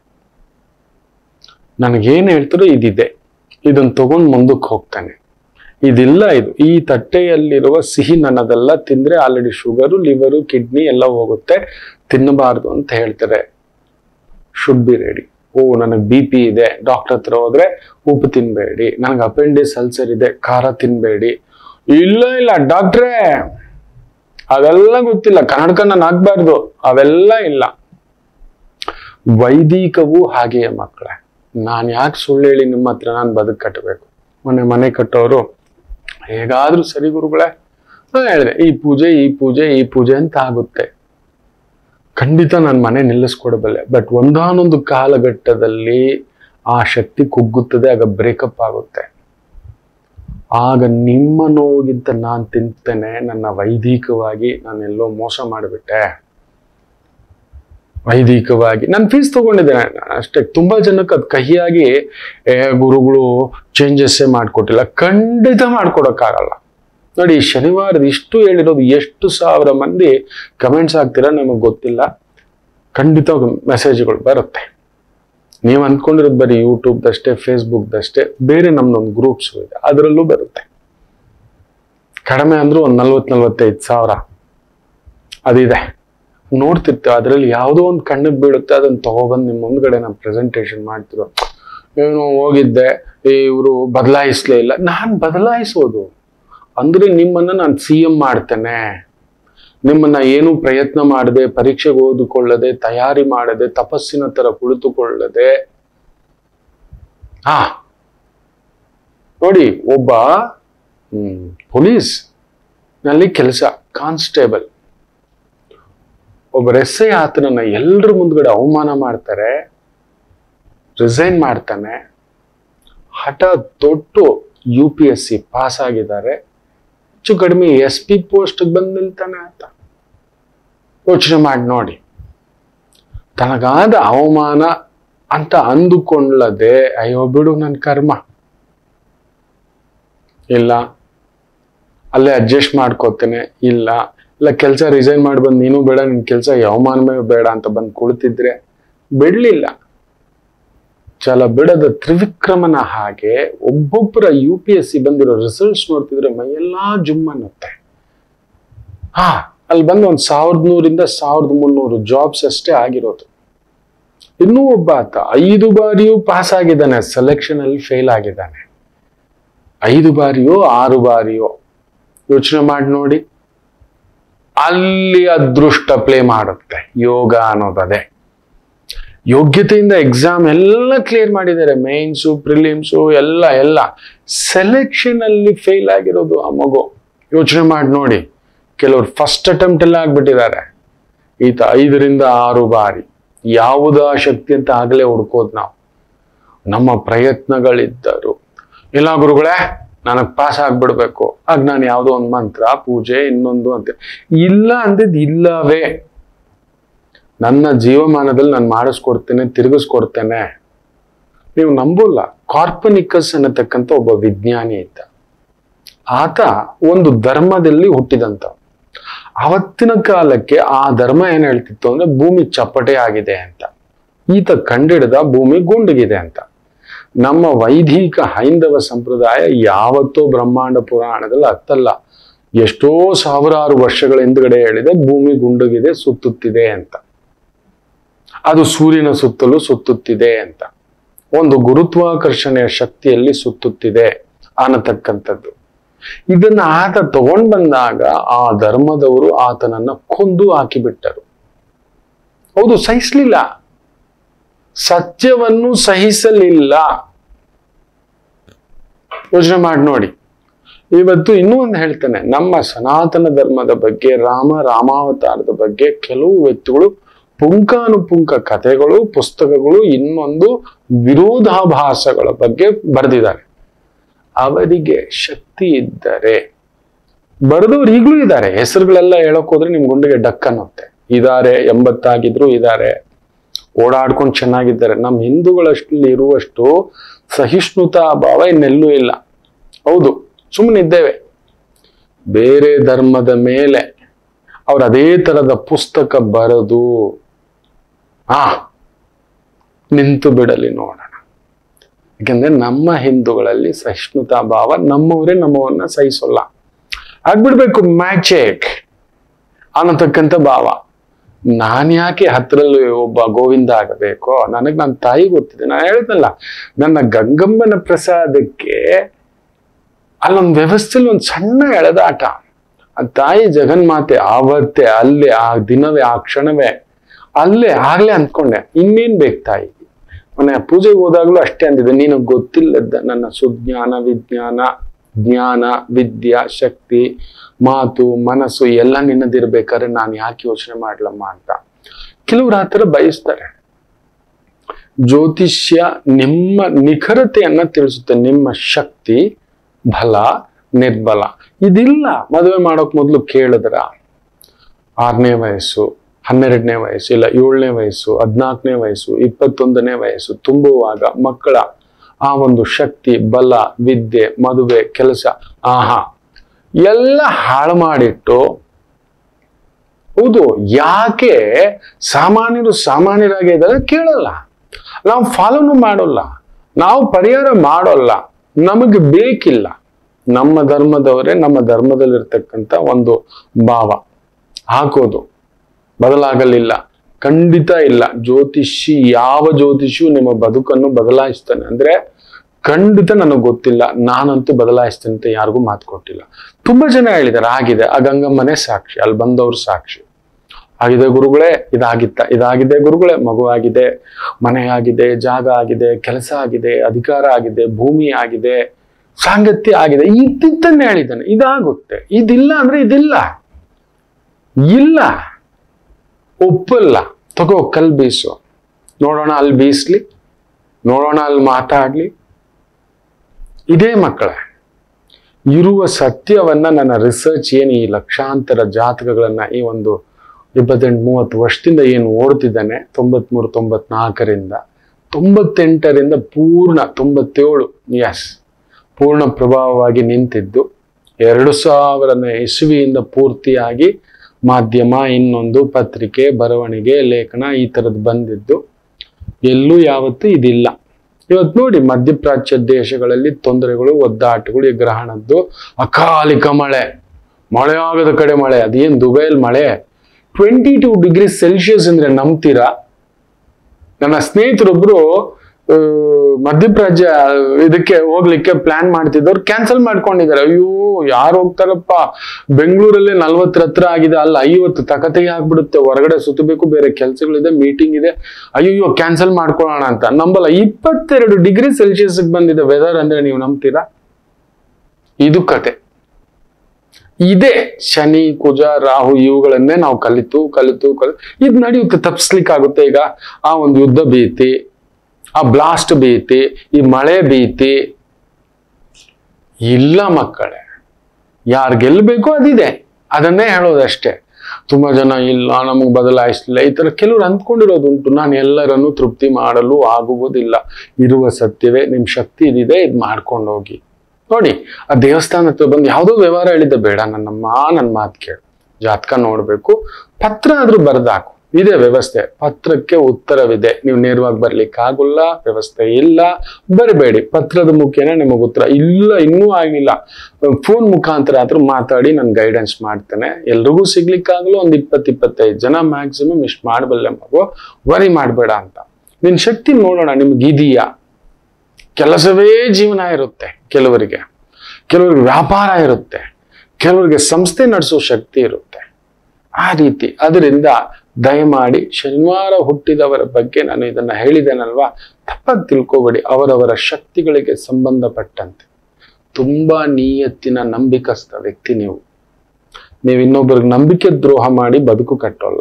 ನನಗೇನ್ ಹೇಳ್ತಾರೋ ಇದಿದೆ ಇದನ್ನ ತಗೊಂಡ್ ಮುಂದಕ್ಕೆ ಹೋಗ್ತಾನೆ ಇದಿಲ್ಲ ಇದು ಈ ತಟ್ಟೆಯಲ್ಲಿರುವ ಸಿಹಿ ನನ್ನದೆಲ್ಲ ತಿಂದ್ರೆ ಆಲ್ರೆಡಿ ಶುಗರು ಲಿವರು ಕಿಡ್ನಿ ಎಲ್ಲ ಹೋಗುತ್ತೆ ತಿನ್ನಬಾರ್ದು ಅಂತ ಹೇಳ್ತಾರೆ ಶುಡ್ ಬಿ ರೆಡಿ ಓ ನನಗೆ ಬಿ ಪಿ ಇದೆ ಡಾಕ್ಟರ್ ಹತ್ರ ಹೋದ್ರೆ ಉಪ್ಪು ತಿನ್ಬೇಡಿ ನನಗೆ ಅಪೆಂಡಿಸ್ ಅಲ್ಸರ್ ಇದೆ ಖಾರ ತಿನ್ಬೇಡಿ ಇಲ್ಲ ಇಲ್ಲ ಡಾಕ್ಟ್ರೇ ಅದೆಲ್ಲ ಗೊತ್ತಿಲ್ಲ ಕನ್ನಡಕ ನಾನು ಆಗ್ಬಾರ್ದು ಅವೆಲ್ಲ ಇಲ್ಲ ವೈದಿಕವು ಹಾಗೆಯೇ ಮಕ್ಕಳೇ ನಾನು ಯಾಕೆ ಸುಳ್ಳು ಹೇಳಿ ನಿಮ್ಮ ಹತ್ರ ನಾನು ಬದುಕು ಕಟ್ಟಬೇಕು ಮೊನ್ನೆ ಮನೆ ಕಟ್ಟೋರು ಹೇಗಾದ್ರೂ ಸರಿ ಗುರುಗಳೇ ನಾನು ಹೇಳಿದೆ ಈ ಪೂಜೆ ಈ ಪೂಜೆ ಈ ಪೂಜೆ ಅಂತ ಆಗುತ್ತೆ ಖಂಡಿತ ನಾನು ಮನೆ ನಿಲ್ಲಿಸ್ಕೊಡಬಲ್ಲೆ ಬಟ್ ಒಂದಾನೊಂದು ಕಾಲಘಟ್ಟದಲ್ಲಿ ಆ ಶಕ್ತಿ ಕುಗ್ಗುತ್ತದೆ ಆಗ ಬ್ರೇಕಪ್ ಆಗುತ್ತೆ ಆಗ ನಿಮ್ಮ ನೋವಿಗಿಂತ ನಾನು ತಿಂತೇನೆ ನನ್ನ ವೈದಿಕವಾಗಿ ನಾನೆಲ್ಲೋ ಮೋಸ ಮಾಡಿಬಿಟ್ಟೆ ವೈದಿಕವಾಗಿ ನಾನು ಫೀಸ್ ತಗೊಂಡಿದ್ದೇನೆ ಅಷ್ಟೇ ತುಂಬಾ ಜನಕ್ಕೆ ಅದು ಕಹಿಯಾಗಿ ಏ ಗುರುಗಳು ಚೇಂಜಸ್ಸೇ ಮಾಡ್ಕೊಟ್ಟಿಲ್ಲ ಖಂಡಿತ ಮಾಡ್ಕೊಡಕ್ಕಾಗಲ್ಲ ನೋಡಿ ಈ ಶನಿವಾರದ ಇಷ್ಟು ಹೇಳಿರೋದು ಎಷ್ಟು ಸಾವಿರ ಮಂದಿ ಕಮೆಂಟ್ಸ್ ಆಗ್ತೀರಾ ನಮಗೆ ಗೊತ್ತಿಲ್ಲ ಖಂಡಿತ ಮೆಸೇಜ್ಗಳು ಬರುತ್ತೆ ನೀವು ಅಂದ್ಕೊಂಡಿರೋದು ಬರೀ ಯೂಟ್ಯೂಬ್ದಷ್ಟೇ ಫೇಸ್ಬುಕ್ದಷ್ಟೇ ಬೇರೆ ನಮ್ದೊಂದು ಗ್ರೂಪ್ಸ್ ಇದೆ ಅದರಲ್ಲೂ ಬರುತ್ತೆ ಕಡಿಮೆ ಅಂದ್ರೂ ಒಂದು ನಲ್ವತ್ ನಲ್ವತ್ತೈದು ಸಾವಿರ ಅದಿದೆ ನೋಡ್ತಿರ್ತೇವೆ ಅದರಲ್ಲಿ ಯಾವುದೋ ಒಂದು ಕಣ್ಣಿಗೆ ಬೀಳುತ್ತೆ ಅದನ್ನ ತಗೊಬಂದು ನಿಮ್ಮ ಮುಂದ್ಗಡೆ ನಾನು ಪ್ರೆಸೆಂಟೇಷನ್ ಮಾಡ್ತಿರೋ ಏನು ಹೋಗಿದ್ದೆ ಇವರು ಬದಲಾಯಿಸ್ಲೇ ಇಲ್ಲ ನಾನು ಬದಲಾಯಿಸೋದು ಅಂದ್ರೆ ನಿಮ್ಮನ್ನ ನಾನು ಸಿ ಎಂ ಮಾಡ್ತೇನೆ ನಿಮ್ಮನ್ನ ಏನು ಪ್ರಯತ್ನ ಮಾಡದೆ ಪರೀಕ್ಷೆಗೆ ಓದಿಕೊಳ್ಳದೆ ತಯಾರಿ ಮಾಡದೆ ತಪಸ್ಸಿನ ತರ ಕುಳಿತುಕೊಳ್ಳದೆ ಹಾ ನೋಡಿ ಒಬ್ಬ ಹ್ಮ್, ಪೊಲೀಸ್ ನಲ್ಲಿ ಕೆಲಸ ಕಾನ್ಸ್ಟೇಬಲ್ ಒಬ್ಬ ಎಸ್ಐ ಆತನನ್ನ ಎಲ್ಲರ ಮುಂದ್ಗಡೆ ಅವಮಾನ ಮಾಡ್ತಾರೆ ರಿಸೈನ್ ಮಾಡ್ತಾನೆ ಹಠ ತೊಟ್ಟು U P S C pass ಆಗಿದ್ದಾರೆ ಹೆಚ್ಚು ಕಡಿಮೆ ಎಸ್ ಪಿ ಪೋಸ್ಟ್ ಬಂದು ನಿಲ್ತಾನೆ ಅಂತ ಯೋಚನೆ ಮಾಡಿ ನೋಡಿ ತನಗಾದ ಅವಮಾನ ಅಂತ ಅಂದುಕೊಳ್ಳದೆ ಅಯ್ಯೋ ಬಿಡು ನನ್ನ ಕರ್ಮ ಇಲ್ಲ ಅಲ್ಲೇ ಅಡ್ಜಸ್ಟ್ ಮಾಡ್ಕೋತೇನೆ ಇಲ್ಲ ಇಲ್ಲ ಕೆಲಸ ರಿಸೈನ್ ಮಾಡಿ ಬಂದು ನೀನು ಬೇಡ ನಿನ್ ಕೆಲಸ ಅವಮಾನವೇ ಬೇಡ ಅಂತ ಬಂದು ಕುಳಿತಿದ್ರೆ ಬಿಡ್ಲಿಲ್ಲ ಛಲ ಬಿಡದ ತ್ರಿವಿಕ್ರಮನ ಹಾಗೆ ಒಬ್ಬೊಬ್ಬರ ಯು ಪಿ ಎಸ್ ಸಿ ಬಂದಿರೋ ರಿಸಲ್ಟ್ಸ್ ನೋಡ್ತಿದ್ರೆ ಮೈಯೆಲ್ಲಾ ಜುಮ್ ಅನ್ನುತ್ತೆ ಹಾ ಅಲ್ಲಿ ಬಂದು ಒಂದ್ ಸಾವಿರದ ನೂರಿಂದ ಸಾವಿರದ ಮುನ್ನೂರು ಜಾಬ್ಸ್ ಅಷ್ಟೇ ಆಗಿರೋದು ಇನ್ನೂ ಒಬ್ಬ ಆತ ಐದು ಬಾರಿಯೂ ಪಾಸ್ ಆಗಿದ್ದಾನೆ ಸೆಲೆಕ್ಷನ್ ಅಲ್ಲಿ ಫೇಲ್ ಆಗಿದ್ದಾನೆ ಐದು ಬಾರಿಯೋ ಆರು ಬಾರಿಯೋ ಯೋಚನೆ ಮಾಡಿ ನೋಡಿ ಅಲ್ಲಿ ಅದೃಷ್ಟ ಪ್ಲೇ ಮಾಡುತ್ತೆ ಯೋಗ ಅನ್ನೋದದೇ ಯೋಗ್ಯತೆಯಿಂದ ಎಕ್ಸಾಮ್ ಎಲ್ಲ ಕ್ಲಿಯರ್ ಮಾಡಿದ್ದಾರೆ ಮೇನ್ಸು ಪ್ರಿಲಿಮ್ಸು ಎಲ್ಲ ಎಲ್ಲ ಸೆಲೆಕ್ಷನ್ ಅಲ್ಲಿ ಫೇಲ್ ಆಗಿರೋದು ಆ ಮಗು ಯೋಚನೆ ಮಾಡಿ ನೋಡಿ ಕೆಲವರು ಫಸ್ಟ್ ಅಟೆಂಪ್ಟ್ ಎಲ್ಲ ಆಗ್ಬಿಟ್ಟಿದ್ದಾರೆ ಈತ ಐದರಿಂದ ಆರು ಬಾರಿ ಯಾವುದ ಶಕ್ತಿ ಅಂತ ಆಗಲೇ ಹುಡ್ಕೋದು ನಾವು ನಮ್ಮ ಪ್ರಯತ್ನಗಳಿದ್ದರು ಇಲ್ಲ ಗುರುಗಳೇ ನನಗ್ ಪಾಸ್ ಆಗ್ಬಿಡ್ಬೇಕು ಆಗ ನಾನು ಯಾವುದೋ ಒಂದು ಮಂತ್ರ ಪೂಜೆ ಇನ್ನೊಂದು ಅಂತ ಇಲ್ಲ ಅಂದಿದ್ ಇಲ್ಲವೇ ನನ್ನ ಜೀವಮಾನದಲ್ಲಿ ನಾನು ಮಾಡಿಸ್ಕೊಡ್ತೇನೆ ತಿರುಗಿಸ್ಕೊಡ್ತೇನೆ ನೀವು ನಂಬೋಲ್ಲ ಕಾರ್ಪನಿಕಸ್ ಅನ್ನತಕ್ಕಂಥ ಒಬ್ಬ ವಿಜ್ಞಾನಿ ಇದ್ದ ಆತ ಒಂದು ಧರ್ಮದಲ್ಲಿ ಹುಟ್ಟಿದಂತ ಅವತ್ತಿನ ಕಾಲಕ್ಕೆ ಆ ಧರ್ಮ ಏನ್ ಹೇಳ್ತಿತ್ತು ಅಂದ್ರೆ ಭೂಮಿ ಚಪ್ಪಟೆ ಆಗಿದೆ ಅಂತ ಈತ ಕಂಡಿಡಿದ ಭೂಮಿ ಗುಂಡಗಿದೆ ಅಂತ ನಮ್ಮ ವೈದಿಕ ಹೈಂದವ ಸಂಪ್ರದಾಯ ಯಾವತ್ತೋ ಬ್ರಹ್ಮಾಂಡ ಪುರಾಣದಲ್ಲಿ ಹತ್ತಲ್ಲ ಎಷ್ಟೋ ಸಾವಿರಾರು ವರ್ಷಗಳ ಹಿಂದ್ಗಡೆ ಹೇಳಿದೆ ಭೂಮಿ ಗುಂಡಗಿದೆ ಸುತ್ತುತ್ತಿದೆ ಅಂತ ಅದು ಸೂರ್ಯನ ಸುತ್ತಲೂ ಸುತ್ತುತ್ತಿದೆ ಅಂತ ಒಂದು ಗುರುತ್ವಾಕರ್ಷಣೆಯ ಶಕ್ತಿಯಲ್ಲಿ ಸುತ್ತುತ್ತಿದೆ ಅನ್ನತಕ್ಕಂಥದ್ದು ಇದನ್ನ ಆತ ತಗೊಂಡ್ ಬಂದಾಗ ಆ ಧರ್ಮದವರು ಆತನನ್ನ ಕೊಂದು ಹಾಕಿಬಿಟ್ಟರು ಹೌದು ಸಹಿಸ್ಲಿಲ್ಲ ಸತ್ಯವನ್ನು ಸಹಿಸಲಿಲ್ಲ ಯೋಚನೆ ಮಾಡಿ ನೋಡಿ ಇವತ್ತು ಇನ್ನೂ ಒಂದು ಹೇಳ್ತೇನೆ ನಮ್ಮ ಸನಾತನ ಧರ್ಮದ ಬಗ್ಗೆ ರಾಮ ರಾಮಾವತಾರದ ಬಗ್ಗೆ ಕೆಲವು ವ್ಯಕ್ತಿಗಳು ಪುಂಕಾನುಪುಂಕ ಕಥೆಗಳು ಪುಸ್ತಕಗಳು ಇನ್ನೊಂದು ವಿರೋಧಾಭಾಸಗಳ ಬಗ್ಗೆ ಬರೆದಿದ್ದಾರೆ ಅವರಿಗೆ ಶಕ್ತಿ ಇದ್ದರೆ ಬರೆದವ್ರು ಈಗಲೂ ಇದ್ದಾರೆ ಹೆಸರುಗಳೆಲ್ಲ ಹೇಳಕ್ ಹೋದ್ರೆ ನಿಮ್ ಗುಂಡಿಗೆ ಡಕ್ ಅನ್ನುತ್ತೆ ಇದಾರೆ ಎಂಬತ್ತಾಗಿದ್ರು ಇದಾರೆ ಓಡಾಡ್ಕೊಂಡು ಚೆನ್ನಾಗಿದ್ದಾರೆ ನಮ್ಮ ಹಿಂದೂಗಳಷ್ಟಲ್ಲಿ ಇರುವಷ್ಟು ಸಹಿಷ್ಣುತಾ ಭಾವ ಇನ್ನೆಲ್ಲೂ ಇಲ್ಲ ಹೌದು ಸುಮ್ಮನೆ ಇದ್ದೇವೆ ಬೇರೆ ಧರ್ಮದ ಮೇಲೆ ಅವ್ರು ಅದೇ ತರದ ಪುಸ್ತಕ ಬರೆದು ಆ ನಿಂತು ಬಿಡಲಿ ನೋಡೋಣ ಯಾಕಂದ್ರೆ ನಮ್ಮ ಹಿಂದೂಗಳಲ್ಲಿ ಸಹಿಷ್ಣುತಾ ಭಾವ ನಮ್ಮವರೇ ನಮ್ಮವನ್ನ ಸಹಿಸೋಲ್ಲ ಆಗ್ಬಿಡ್ಬೇಕು ಮ್ಯಾಚೇಕ್ ಅನ್ನತಕ್ಕಂಥ ಭಾವ ನಾನ್ ಯಾಕೆ ಹತ್ರಲ್ಲಿ ಒಬ್ಬ ಗೋವಿಂದ ಆಗಬೇಕು ನನಗ್ ನನ್ನ ತಾಯಿ ಗೊತ್ತಿದೆ ನಾನು ಹೇಳ್ದಲ್ಲ ನನ್ನ ಗಂಗಮ್ಮನ ಪ್ರಸಾದಕ್ಕೆ ಅಲ್ಲೊಂದು ವ್ಯವಸ್ಥೆಲಿ ಒಂದು ಸಣ್ಣ ಎಳೆದಾಟ ಆ ತಾಯಿ ಜಗನ್ಮಾತೆ ಆವತ್ತೇ ಅಲ್ಲೇ ಆ ದಿನವೇ ಆ ಕ್ಷಣವೇ ಅಲ್ಲೇ ಆಗ್ಲೇ ಅಂದ್ಕೊಂಡೆ ಇನ್ನೇನ್ ಬೇಕು ತಾಯಿ ಮೊನ್ನೆ ಪೂಜೆಗೆ ಹೋದಾಗ್ಲೂ ಅಷ್ಟೇ ಅಂದಿದೆ ನೀನು ಗೊತ್ತಿಲ್ಲದ ನನ್ನ ಸುಜ್ಞಾನ ವಿಜ್ಞಾನ ಜ್ಞಾನ ವಿದ್ಯಾ ಶಕ್ತಿ ಮಾತು ಮನಸ್ಸು ಎಲ್ಲ ನಿನ್ನದಿರ್ಬೇಕಾದ್ರೆ ನಾನು ಯಾಕೆ ಯೋಚನೆ ಮಾಡ್ಲಮ್ಮ ಅಂತ ಕೆಲವ್ರು ಆ ಥರ ಬಯಸ್ತಾರೆ ಜ್ಯೋತಿಷ್ಯ ನಿಮ್ಮ ನಿಖರತೆಯನ್ನ ತಿಳಿಸುತ್ತೆ ನಿಮ್ಮ ಶಕ್ತಿ ಬಲ ನಿರ್ಬಲ ಇದಿಲ್ಲ ಮದುವೆ ಮಾಡೋಕ್ ಮೊದಲು ಕೇಳಿದ್ರ ಆರನೇ ವಯಸ್ಸು ಹನ್ನೆರಡನೇ ವಯಸ್ಸು ಇಲ್ಲ ಏಳನೇ ವಯಸ್ಸು ಹದಿನಾಲ್ಕನೇ ವಯಸ್ಸು ಇಪ್ಪತ್ತೊಂದನೇ ವಯಸ್ಸು ತುಂಬುವಾಗ ಮಕ್ಕಳ ಆ ಒಂದು ಶಕ್ತಿ ಬಲ ವಿದ್ಯೆ ಮದುವೆ ಕೆಲಸ ಆಹಾ ಎಲ್ಲ ಹಾಳು ಮಾಡಿಟ್ಟು ಹೌದು ಯಾಕೆ ಸಾಮಾನ್ಯರು ಸಾಮಾನ್ಯರಾಗಿ ಇದ್ದಾರೆ ಕೇಳಲ್ಲ ನಾವು ಫಾಲೋನು ಮಾಡೋಲ್ಲ ನಾವು ಪರಿಹಾರ ಮಾಡೋಲ್ಲ ನಮಗೆ ಬೇಕಿಲ್ಲ ನಮ್ಮ ಧರ್ಮದವರೇ ನಮ್ಮ ಧರ್ಮದಲ್ಲಿರ್ತಕ್ಕಂಥ ಒಂದು ಭಾವ ಹಾಕೋದು ಬದಲಾಗಲಿಲ್ಲ ಖಂಡಿತ ಇಲ್ಲ ಜ್ಯೋತಿಷಿ ಯಾವ ಜ್ಯೋತಿಷಿಯು ನಿಮ್ಮ ಬದುಕನ್ನು ಬದಲಾಯಿಸ್ತಾನೆ ಅಂದ್ರೆ ಖಂಡಿತ ನನಗೆ ಗೊತ್ತಿಲ್ಲ ನಾನಂತೂ ಬದಲಾಯಿಸ್ತೇನೆ ಅಂತ ಯಾರಿಗೂ ಮಾತು ಕೊಟ್ಟಿಲ್ಲ ತುಂಬಾ ಜನ ಹೇಳಿದ್ದಾರೆ ಆಗಿದೆ ಆ ಗಂಗಮ್ಮನೇ ಸಾಕ್ಷಿ ಅಲ್ಲಿ ಬಂದವರು ಸಾಕ್ಷಿ ಆಗಿದೆ ಗುರುಗಳೇ ಇದಾಗಿತ್ತ ಇದಾಗಿದೆ ಗುರುಗಳೇ ಮಗು ಆಗಿದೆ ಮನೆ ಆಗಿದೆ ಜಾಗ ಆಗಿದೆ ಕೆಲಸ ಆಗಿದೆ ಅಧಿಕಾರ ಆಗಿದೆ ಭೂಮಿ ಆಗಿದೆ ಸಾಂಗತ್ಯ ಆಗಿದೆ ಇದ್ದಿದ್ದನ್ನೇ ಹೇಳಿದ್ದಾನೆ ಇದಾಗುತ್ತೆ ಇದಿಲ್ಲ ಅಂದ್ರೆ ಇದಿಲ್ಲ ಇಲ್ಲ ಒಪ್ಪಲ್ಲ ತಗೋ ಕಲ್ ಬೀಸು ನೋಡೋಣ ಅಲ್ಲಿ ಬೀಸ್ಲಿ ನೋಡೋಣ ಅಲ್ಲಿ ಮಾತಾಡ್ಲಿ ಇದೇ ಮಕ್ಕಳೇ ಇರುವ ಸತ್ಯವನ್ನ ನನ್ನ ರಿಸರ್ಚ್ ಏನು ಈ ಲಕ್ಷಾಂತರ ಜಾತಕಗಳನ್ನ ಈ ಒಂದು ಇಪ್ಪತ್ತೆಂಟು ಮೂವತ್ತು ವರ್ಷದಿಂದ ಏನು ಓಡ್ತಿದ್ದಾನೆ ತೊಂಬತ್ಮೂರು ತೊಂಬತ್ನಾಲ್ಕರಿಂದ ತೊಂಬತ್ತೆಂಟರಿಂದ ಪೂರ್ಣ ತೊಂಬತ್ತೇಳು ಎಸ್ ಪೂರ್ಣ ಪ್ರಭಾವವಾಗಿ ನಿಂತಿದ್ದು ಎರಡು ಸಾವಿರನೇ ಇಸುವಿಯಿಂದ ಪೂರ್ತಿಯಾಗಿ ಮಾಧ್ಯಮ ಇನ್ನೊಂದು ಪತ್ರಿಕೆ ಬರವಣಿಗೆ ಲೇಖನ ಈ ಥರದ್ದು ಬಂದಿದ್ದು ಎಲ್ಲೂ ಯಾವತ್ತೂ ಇದಿಲ್ಲ ಇವತ್ತು ನೋಡಿ ಮಧ್ಯಪ್ರಾಚ್ಯ ದೇಶಗಳಲ್ಲಿ ತೊಂದರೆಗಳು ಒದ್ದಾಟಗಳು ಈ ಗ್ರಹಣದ್ದು ಅಕಾಲಿಕ ಮಳೆ ಮಳೆ ಆಗದ ಕಡೆ ಮಳೆ ಅದೇನ್ ದುಬೈಲ್ ಮಳೆ ಟ್ವೆಂಟಿ ಟೂ ಡಿಗ್ರಿ ಸೆಲ್ಸಿಯಸ್ ಅಂದ್ರೆ ನಂಬ್ತೀರಾ ನನ್ನ ಸ್ನೇಹಿತರೊಬ್ರು ಆ, ಮಧ್ಯಪ್ರಾಚ್ಯ ಇದಕ್ಕೆ ಹೋಗ್ಲಿಕ್ಕೆ ಪ್ಲಾನ್ ಮಾಡ್ತಿದ್ದವ್ರು ಕ್ಯಾನ್ಸಲ್ ಮಾಡ್ಕೊಂಡಿದ್ದಾರೆ ಅಯ್ಯೋ ಯಾರು ಹೋಗ್ತಾರಪ್ಪ ಬೆಂಗಳೂರಲ್ಲಿ ನಲ್ವತ್ತರ ಹತ್ರ ಆಗಿದೆ ಅಲ್ಲಿ ಐವತ್ತು ತಕತೆಗೆ ಆಗ್ಬಿಡುತ್ತೆ ಹೊರಗಡೆ ಸುತ್ತಬೇಕು ಬೇರೆ ಕೆಲಸಗಳಿದೆ ಮೀಟಿಂಗ್ ಇದೆ ಅಯ್ಯೋ ಕ್ಯಾನ್ಸಲ್ ಮಾಡ್ಕೊಳ್ಳೋಣ ಅಂತ ನಂಬಲ್ಲ ಇಪ್ಪತ್ತೆರಡು ಡಿಗ್ರಿ ಸೆಲ್ಸಿಯಸ್ ಬಂದಿದೆ ವೆದರ್ ಅಂದ್ರೆ ನೀವು ನಂಬ್ತೀರಾ ಇದು ಕತೆ ಇದೇ ಶನಿ ಕುಜ ರಾಹು ಇವುಗಳನ್ನೇ ನಾವು ಕಲಿತು ಕಲಿತು ಕಲಿ ಇದು ನಡೆಯುತ್ತೆ ತಪ್ಪಿಸ್ಲಿಕ್ಕಾಗುತ್ತೆ ಈಗ ಆ ಒಂದು ಯುದ್ಧ ಭೀತಿ ಆ ಬ್ಲಾಸ್ಟ್ ಭೀತಿ ಈ ಮಳೆ ಭೀತಿ ಇಲ್ಲ ಮಕ್ಕಳೇ ಯಾರು ಗೆಲ್ಲಬೇಕು ಅದಿದೆ ಅದನ್ನೇ ಹೇಳೋದಷ್ಟೇ ತುಂಬಾ ಜನ ಇಲ್ಲ ನಮಗೆ ಬದಲಾಯಿಸಲಿಲ್ಲ ಈ ತರ ಕೆಲವರು ಅಂದ್ಕೊಂಡಿರೋದುಂಟು ನಾನು ಎಲ್ಲರನ್ನು ತೃಪ್ತಿ ಮಾಡಲು ಆಗುವುದಿಲ್ಲ ಇರುವ ಸತ್ಯವೇ ನಿಮ್ ಶಕ್ತಿ ಇದಿದೆ ಇದು ಮಾಡ್ಕೊಂಡು ಹೋಗಿ ನೋಡಿ ಆ ದೇವಸ್ಥಾನ ಹತ್ರ ಬಂದು ಯಾವುದೋ ವ್ಯವಹಾರ ಹೇಳಿದ್ದೆ ಬೇಡ ನನ್ನಮ್ಮ ನನ್ನ ಮಾತು ಕೇಳು ಜಾತಕ ನೋಡ್ಬೇಕು ಪತ್ರ ಆದ್ರೂ ಬರ್ದಾಕು ಇದೆ ವ್ಯವಸ್ಥೆ ಪತ್ರಕ್ಕೆ ಉತ್ತರವಿದೆ ನೀವು ನೇರವಾಗಿ ಬರ್ಲಿಕ್ಕೆ ಆಗುಲ್ಲ ವ್ಯವಸ್ಥೆ ಇಲ್ಲ ಬರಬೇಡಿ ಪತ್ರದ ಮುಖೇನ ನಿಮಗೆ ಉತ್ತರ ಇಲ್ಲ ಇನ್ನೂ ಆಗಿಲ್ಲ ಫೋನ್ ಮುಖಾಂತರ ಆದ್ರೂ ಮಾತಾಡಿ ನಾನು ಗೈಡೆನ್ಸ್ ಮಾಡ್ತೇನೆ ಎಲ್ರಿಗೂ ಸಿಗ್ಲಿಕ್ಕಾಗಲ್ಲ ಒಂದ್ ಇಪ್ಪತ್ತು ಇಪ್ಪತ್ತೈದು ಜನ ಮ್ಯಾಕ್ಸಿಮಮ್ ಇಷ್ಟು ಮಾಡಬಲ್ಲೆ ಮಗು ವರಿ ಮಾಡಬೇಡ ಅಂತ ನಿನ್ ಶಕ್ತಿ ನೋಡೋಣ ನಿಮ್ಗೆ ಇದೆಯಾ ಕೆಲಸವೇ ಜೀವನ ಇರುತ್ತೆ ಕೆಲವರಿಗೆ ಕೆಲವರಿಗೆ ವ್ಯಾಪಾರ ಇರುತ್ತೆ ಕೆಲವರಿಗೆ ಸಂಸ್ಥೆ ನಡೆಸೋ ಶಕ್ತಿ ಇರುತ್ತೆ ಆ ರೀತಿ ಅದರಿಂದ ದಯಮಾಡಿ ಶನಿವಾರ ಹುಟ್ಟಿದವರ ಬಗ್ಗೆ ನಾನು ಇದನ್ನ ಹೇಳಿದ್ದೇನಲ್ವಾ ತಪ್ಪಾಗಿ ತಿಳ್ಕೊಬೇಡಿ ಅವರವರ ಶಕ್ತಿಗಳಿಗೆ ಸಂಬಂಧಪಟ್ಟಂತೆ ತುಂಬಾ ನಿಯತ್ತಿನ ನಂಬಿಕಸ್ಥ ವ್ಯಕ್ತಿ ನೀವು ನೀವು ಇನ್ನೊಬ್ಬರಿಗೆ ನಂಬಿಕೆ ದ್ರೋಹ ಮಾಡಿ ಬದುಕು ಕಟ್ಟೋಲ್ಲ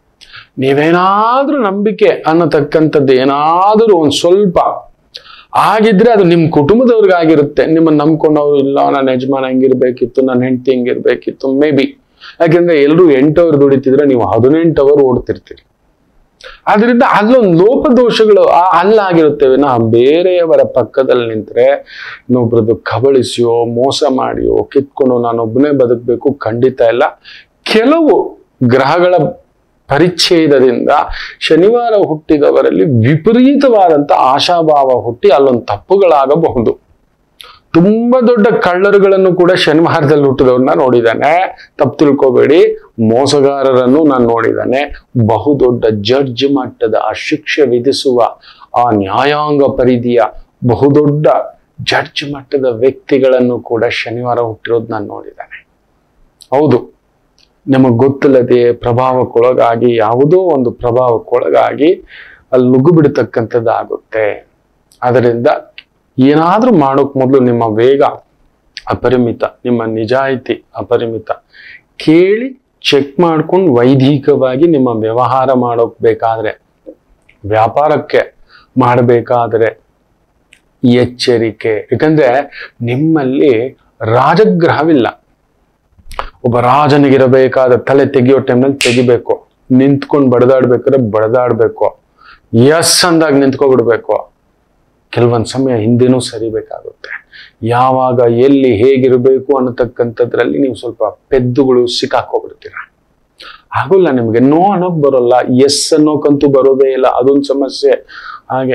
ನೀವೇನಾದ್ರೂ ನಂಬಿಕೆ ಅನ್ನತಕ್ಕಂಥದ್ದು ಏನಾದರೂ ಒಂದ್ ಸ್ವಲ್ಪ ಆಗಿದ್ರೆ ಅದು ನಿಮ್ ಕುಟುಂಬದವ್ರಿಗಾಗಿರುತ್ತೆ ನಿಮ್ಮನ್ನ ನಂಬ್ಕೊಂಡವ್ರು ಇಲ್ಲ ನನ್ನ ಯಜಮಾನ ಹೆಂಗಿರ್ಬೇಕಿತ್ತು ನನ್ನ ಹೆಂಡತಿ ಹೆಂಗಿರ್ಬೇಕಿತ್ತು ಮೇ ಬಿ ಯಾಕೆಂದ್ರೆ ಎಲ್ರು ಎಂಟು ಅವರ್ ದುಡಿತಿದ್ರೆ ನೀವು ಹದಿನೆಂಟು ಅವರ್ ಓಡ್ತಿರ್ತೀರಿ ಆದ್ರಿಂದ ಅಲ್ಲೊಂದು ಲೋಪದೋಷಗಳು ಆ ಅಲ್ಲಾಗಿರುತ್ತೇವೆ ನಾ ಬೇರೆಯವರ ಪಕ್ಕದಲ್ಲಿ ನಿಂತ್ರೆ ಇನ್ನೊಬ್ರದ್ದು ಕಬಳಿಸಿಯೋ ಮೋಸ ಮಾಡಿಯೋ ಕಿತ್ಕೊಂಡು ನಾನೊಬ್ಬನೇ ಬದುಕಬೇಕು ಖಂಡಿತ ಇಲ್ಲ ಕೆಲವು ಗ್ರಹಗಳ ಪರಿಚ್ಛೇದದಿಂದ ಶನಿವಾರ ಹುಟ್ಟಿದವರಲ್ಲಿ ವಿಪರೀತವಾದಂತ ಆಶಾಭಾವ ಹುಟ್ಟಿ ಅಲ್ಲೊಂದು ತಪ್ಪುಗಳಾಗಬಹುದು ತುಂಬಾ ದೊಡ್ಡ ಕಳ್ಳರುಗಳನ್ನು ಕೂಡ ಶನಿವಾರದಲ್ಲಿ ಹುಟ್ಟಿದವ್ರನ್ನ ನೋಡಿದ್ದಾನೆ ತಪ್ಪು ತಿಳ್ಕೊಬೇಡಿ ಮೋಸಗಾರರನ್ನು ನಾನು ನೋಡಿದ್ದಾನೆ ಬಹುದೊಡ್ಡ ಜಡ್ಜ್ ಮಟ್ಟದ ಆ ಶಿಕ್ಷೆ ವಿಧಿಸುವ ಆ ನ್ಯಾಯಾಂಗ ಪರಿಧಿಯ ಬಹುದೊಡ್ಡ ಜಡ್ಜ್ ಮಟ್ಟದ ವ್ಯಕ್ತಿಗಳನ್ನು ಕೂಡ ಶನಿವಾರ ಹುಟ್ಟಿರೋದು ನಾನು ನೋಡಿದ್ದಾನೆ ಹೌದು ನಮಗೆ ಗೊತ್ತಿಲ್ಲದೆ ಪ್ರಭಾವಕ್ಕೊಳಗಾಗಿ ಯಾವುದೋ ಒಂದು ಪ್ರಭಾವಕ್ಕೊಳಗಾಗಿ ಅಲ್ಲಿ ನುಗ್ಗು ಬಿಡತಕ್ಕಂಥದ್ದು ಆಗುತ್ತೆ ಅದರಿಂದ ಏನಾದ್ರೂ ಮಾಡೋಕ್ ಮೊದಲು ನಿಮ್ಮ ವೇಗ ಅಪರಿಮಿತ ನಿಮ್ಮ ನಿಜಾಯಿತಿ ಅಪರಿಮಿತ ಕೇಳಿ ಚೆಕ್ ಮಾಡ್ಕೊಂಡು ವೈದಿಕವಾಗಿ ನಿಮ್ಮ ವ್ಯವಹಾರ ಮಾಡೋಕ್ ಬೇಕಾದ್ರೆ ವ್ಯಾಪಾರಕ್ಕೆ ಮಾಡಬೇಕಾದ್ರೆ ಎಚ್ಚರಿಕೆ ಯಾಕಂದ್ರೆ ನಿಮ್ಮಲ್ಲಿ ರಾಜಗ್ರಹವಿಲ್ಲ ಒಬ್ಬ ರಾಜನಿಗಿರಬೇಕಾದ ತಲೆ ತೆಗಿಯೋ ಟೈಮ್ನಲ್ಲಿ ತೆಗಿಬೇಕು ನಿಂತ್ಕೊಂಡು ಬಡದಾಡ್ಬೇಕಾದ್ರೆ ಬಡದಾಡ್ಬೇಕು ಎಸ್ ಅಂದಾಗ ನಿಂತ್ಕೊಬಿಡ್ಬೇಕು ಕೆಲವೊಂದು ಸಮಯ ಹಿಂದೆನೂ ಸರಿಬೇಕಾಗುತ್ತೆ ಯಾವಾಗ ಎಲ್ಲಿ ಹೇಗಿರಬೇಕು ಅನ್ನತಕ್ಕಂಥದ್ರಲ್ಲಿ ನೀವು ಸ್ವಲ್ಪ ಪೆದ್ದುಗಳು ಸಿಕ್ಕಾಕೋಗ್ಬಿಡ್ತೀರ ಆಗೋಲ್ಲ ನಿಮಗೆ ನೋ ಅನ್ನೋಕ್ ಬರೋಲ್ಲ ಎಸ್ ಅನ್ನೋಕಂತೂ ಬರೋದೇ ಇಲ್ಲ ಅದೊಂದು ಸಮಸ್ಯೆ ಹಾಗೆ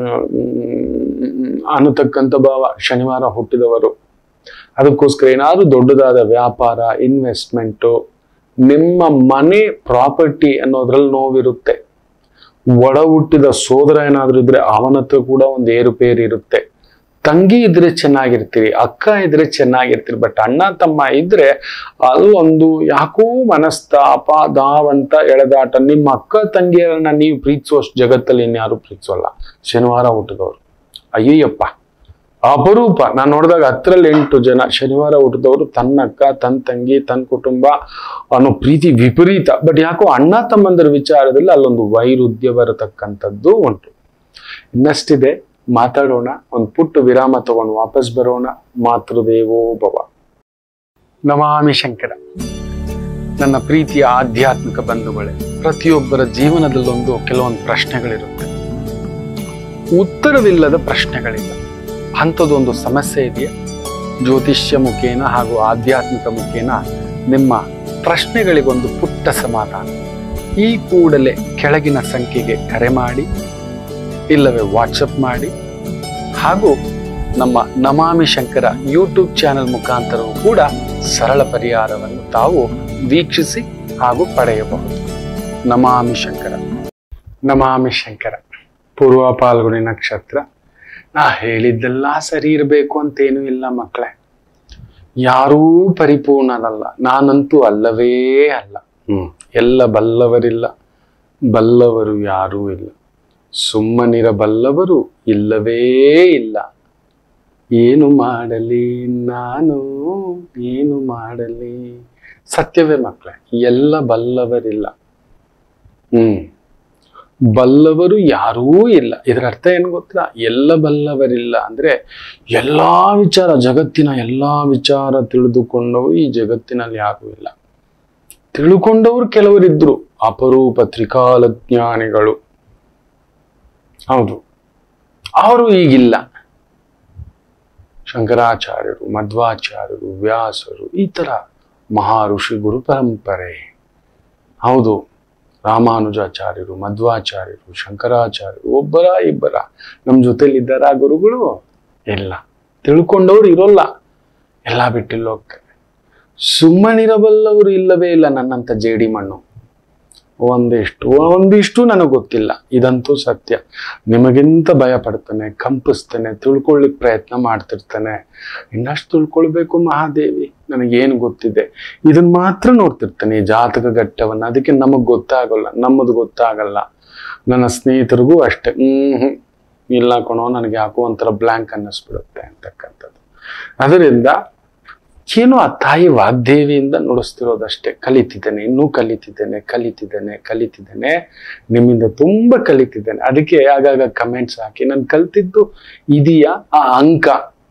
ಹ್ಮ್, ಅನ್ನತಕ್ಕಂಥ ಭಾವ ಶನಿವಾರ ಹುಟ್ಟಿದವರು ಅದಕ್ಕೋಸ್ಕರ ಏನಾದ್ರು ದೊಡ್ಡದಾದ ವ್ಯಾಪಾರ ಇನ್ವೆಸ್ಟ್ಮೆಂಟು ನಿಮ್ಮ ಮನೆ ಪ್ರಾಪರ್ಟಿ ಅನ್ನೋದ್ರಲ್ಲಿ ನೋವಿರುತ್ತೆ ಒಡ ಹುಟ್ಟಿದ ಸೋದರ ಏನಾದ್ರೂ ಇದ್ರೆ ಅವನ ಹತ್ರ ಕೂಡ ಒಂದು ಏರುಪೇರು ಇರುತ್ತೆ ತಂಗಿ ಇದ್ರೆ ಚೆನ್ನಾಗಿರ್ತೀರಿ ಅಕ್ಕ ಇದ್ರೆ ಚೆನ್ನಾಗಿರ್ತೀರಿ ಬಟ್ ಅಣ್ಣ ತಮ್ಮ ಇದ್ರೆ ಅಲ್ಲೊಂದು ಯಾಕೋ ಮನಸ್ತಾಪ ದಾವಂತ ಎಳೆದಾಟ ನಿಮ್ಮ ಅಕ್ಕ ತಂಗಿಯರನ್ನ ನೀವು ಪ್ರೀತಿಸುವಷ್ಟು ಜಗತ್ತಲ್ಲಿ ಇನ್ಯಾರು ಪ್ರೀತಿಸೋಲ್ಲ ಶನಿವಾರ ಹುಟ್ಟಿದವರು ಅಯ್ಯಯ್ಯಪ್ಪ ಅಪರೂಪ ನಾನು ನೋಡಿದಾಗ ಹತ್ತರಲ್ಲಿ ಎಂಟು ಜನ ಶನಿವಾರ ಹುಟ್ಟಿದವರು ತನ್ನ ಅಕ್ಕ ತನ್ನ ತಂಗಿ ತನ್ನ ಕುಟುಂಬ ಅನ್ನೋ ಪ್ರೀತಿ ವಿಪರೀತ ಬಟ್ ಯಾಕೋ ಅಣ್ಣ ತಮ್ಮಂದರ ವಿಚಾರದಲ್ಲಿ ಅಲ್ಲೊಂದು ವೈರುಧ್ಯ ಬರತಕ್ಕಂಥದ್ದು ಉಂಟು ಇನ್ನಷ್ಟಿದೆ ಮಾತಾಡೋಣ ಒಂದು ಪುಟ್ಟ ವಿರಾಮ ತಗೊಂಡು ವಾಪಸ್ ಬರೋಣ ಮಾತೃದೇವೋ ಭವ ನಮಾಮಿ ಶಂಕರ ನನ್ನ ಪ್ರೀತಿಯ ಆಧ್ಯಾತ್ಮಿಕ ಬಂಧುಗಳೇ ಪ್ರತಿಯೊಬ್ಬರ ಜೀವನದಲ್ಲೊಂದು ಕೆಲವೊಂದು ಪ್ರಶ್ನೆಗಳಿರುತ್ತೆ ಉತ್ತರವಿಲ್ಲದ ಪ್ರಶ್ನೆಗಳಿಲ್ಲ ಅಂಥದ್ದೊಂದು ಸಮಸ್ಯೆ ಇದೆಯಾ ಜ್ಯೋತಿಷ್ಯ ಮುಖೇನ ಹಾಗೂ ಆಧ್ಯಾತ್ಮಿಕ ಮುಖೇನ ನಿಮ್ಮ ಪ್ರಶ್ನೆಗಳಿಗೊಂದು ಪುಟ್ಟ ಸಮಾಧಾನ ಈ ಕೂಡಲೇ ಕೆಳಗಿನ ಸಂಖ್ಯೆಗೆ ಕರೆ ಮಾಡಿ ಇಲ್ಲವೇ ವಾಟ್ಸಪ್ ಮಾಡಿ ಹಾಗೂ ನಮ್ಮ ನಮಾಮಿ ಶಂಕರ ಯೂಟ್ಯೂಬ್ ಚಾನೆಲ್ ಮುಖಾಂತರವೂ ಕೂಡ ಸರಳ ಪರಿಹಾರವನ್ನು ತಾವು ವೀಕ್ಷಿಸಿ ಹಾಗೂ ಪಡೆಯಬಹುದು ನಮಾಮಿ ಶಂಕರ ನಮಾಮಿ ಶಂಕರ ಪೂರ್ವ ಪಾಲ್ಗುಣಿ ನಕ್ಷತ್ರ ನಾ ಹೇಳಿದ್ದೆಲ್ಲ ಸರಿ ಇರಬೇಕು ಅಂತೇನೂ ಇಲ್ಲ ಮಕ್ಕಳೇ ಯಾರೂ ಪರಿಪೂರ್ಣರಲ್ಲ ನಾನಂತೂ ಅಲ್ಲವೇ ಅಲ್ಲ ಹ್ಮ್ ಎಲ್ಲ ಬಲ್ಲವರಿಲ್ಲ ಬಲ್ಲವರು ಯಾರೂ ಇಲ್ಲ ಸುಮ್ಮನಿರಬಲ್ಲವರು ಇಲ್ಲವೇ ಇಲ್ಲ ಏನು ಮಾಡಲಿ ನಾನು ಏನು ಮಾಡಲಿ ಸತ್ಯವೇ ಮಕ್ಕಳೇ ಎಲ್ಲ ಬಲ್ಲವರಿಲ್ಲ ಹ್ಮ್ ಬಲ್ಲವರು ಯಾರೂ ಇಲ್ಲ ಇದರ ಅರ್ಥ ಏನು ಗೊತ್ತಾ ಎಲ್ಲ ಬಲ್ಲವರಿಲ್ಲ ಅಂದ್ರೆ ಎಲ್ಲಾ ವಿಚಾರ ಜಗತ್ತಿನ ಎಲ್ಲಾ ವಿಚಾರ ತಿಳಿದುಕೊಂಡವರು ಈ ಜಗತ್ತಿನಲ್ಲಿ ಯಾರೂ ಇಲ್ಲ ತಿಳ್ಕೊಂಡವರು ಕೆಲವರಿದ್ರು ಅಪರೂಪ ತ್ರಿಕಾಲಜ್ಞಾನಿಗಳು ಹೌದು ಅವರು ಈಗಿಲ್ಲ ಶಂಕರಾಚಾರ್ಯರು ಮಧ್ವಾಚಾರ್ಯರು ವ್ಯಾಸರು ಈ ತರ ಮಹಾ ಋಷಿ ಗುರು ಪರಂಪರೆ ಹೌದು ರಾಮಾನುಜಾಚಾರ್ಯರು ಮಧ್ವಾಚಾರ್ಯರು ಶಂಕರಾಚಾರ್ಯರು ಒಬ್ಬರ ಇಬ್ಬರ ನಮ್ಮ ಜೊತೆಲಿ ಇದ್ದಾರ ಗುರುಗಳು ಇಲ್ಲ ತಿಳ್ಕೊಂಡವ್ರು ಇರೋಲ್ಲ ಎಲ್ಲ ಬಿಟ್ಟಿಲ್ಲ ಹೋಗ್ತಾರೆ ಸುಮ್ಮನಿರಬಲ್ಲವರು ಇಲ್ಲವೇ ಇಲ್ಲ ನನ್ನಂತ ಜೇಡಿ ಮಣ್ಣು ಒಂದಿಷ್ಟು ಒಂದಿಷ್ಟು ನನಗೆ ಗೊತ್ತಿಲ್ಲ ಇದಂತೂ ಸತ್ಯ ನಿಮಗಿಂತ ಭಯ ಪಡ್ತಾನೆ ಕಂಪಿಸ್ತಾನೆ ತಿಳ್ಕೊಳ್ಳಿಕ್ ಪ್ರಯತ್ನ ಮಾಡ್ತಿರ್ತಾನೆ ಇನ್ನಷ್ಟು ತಿಳ್ಕೊಳ್ಬೇಕು ಮಹಾದೇವಿ ನನಗೇನು ಗೊತ್ತಿದೆ ಇದನ್ನ ಮಾತ್ರ ನೋಡ್ತಿರ್ತಾನೆ ಈ ಜಾತಕ ಘಟ್ಟವನ್ನ ಅದಕ್ಕೆ ನಮಗ್ ಗೊತ್ತಾಗಲ್ಲ ನಮ್ಮದು ಗೊತ್ತಾಗಲ್ಲ ನನ್ನ ಸ್ನೇಹಿತರಿಗೂ ಅಷ್ಟೇ ಹ್ಮ್ ಹ್ಮ್ ಇಲ್ಲ ಕಣೋ ನನಗೆ ಯಾಕೋ ಒಂಥರ ಬ್ಲ್ಯಾಂಕ್ ಅನ್ನಿಸ್ಬಿಡುತ್ತೆ ಅಂತಕ್ಕಂಥದ್ದು ಅದರಿಂದ ಏನೋ ಆ ತಾಯಿ ವಾಗ್ದೇವಿಯಿಂದ ನುಡಿಸ್ತಿರೋದಷ್ಟೇ ಕಲಿತಿದ್ದೇನೆ ಇನ್ನೂ ಕಲಿತಿದ್ದೇನೆ ಕಲಿತಿದ್ದೇನೆ ಕಲಿತಿದ್ದೇನೆ ನಿಮ್ಮಿಂದ ತುಂಬಾ ಕಲಿತಿದ್ದೇನೆ ಅದಕ್ಕೆ ಆಗಾಗ ಕಮೆಂಟ್ಸ್ ಹಾಕಿ ನಾನು ಕಲ್ತಿದ್ದು ಇದೆಯಾ ಆ ಅಂಕ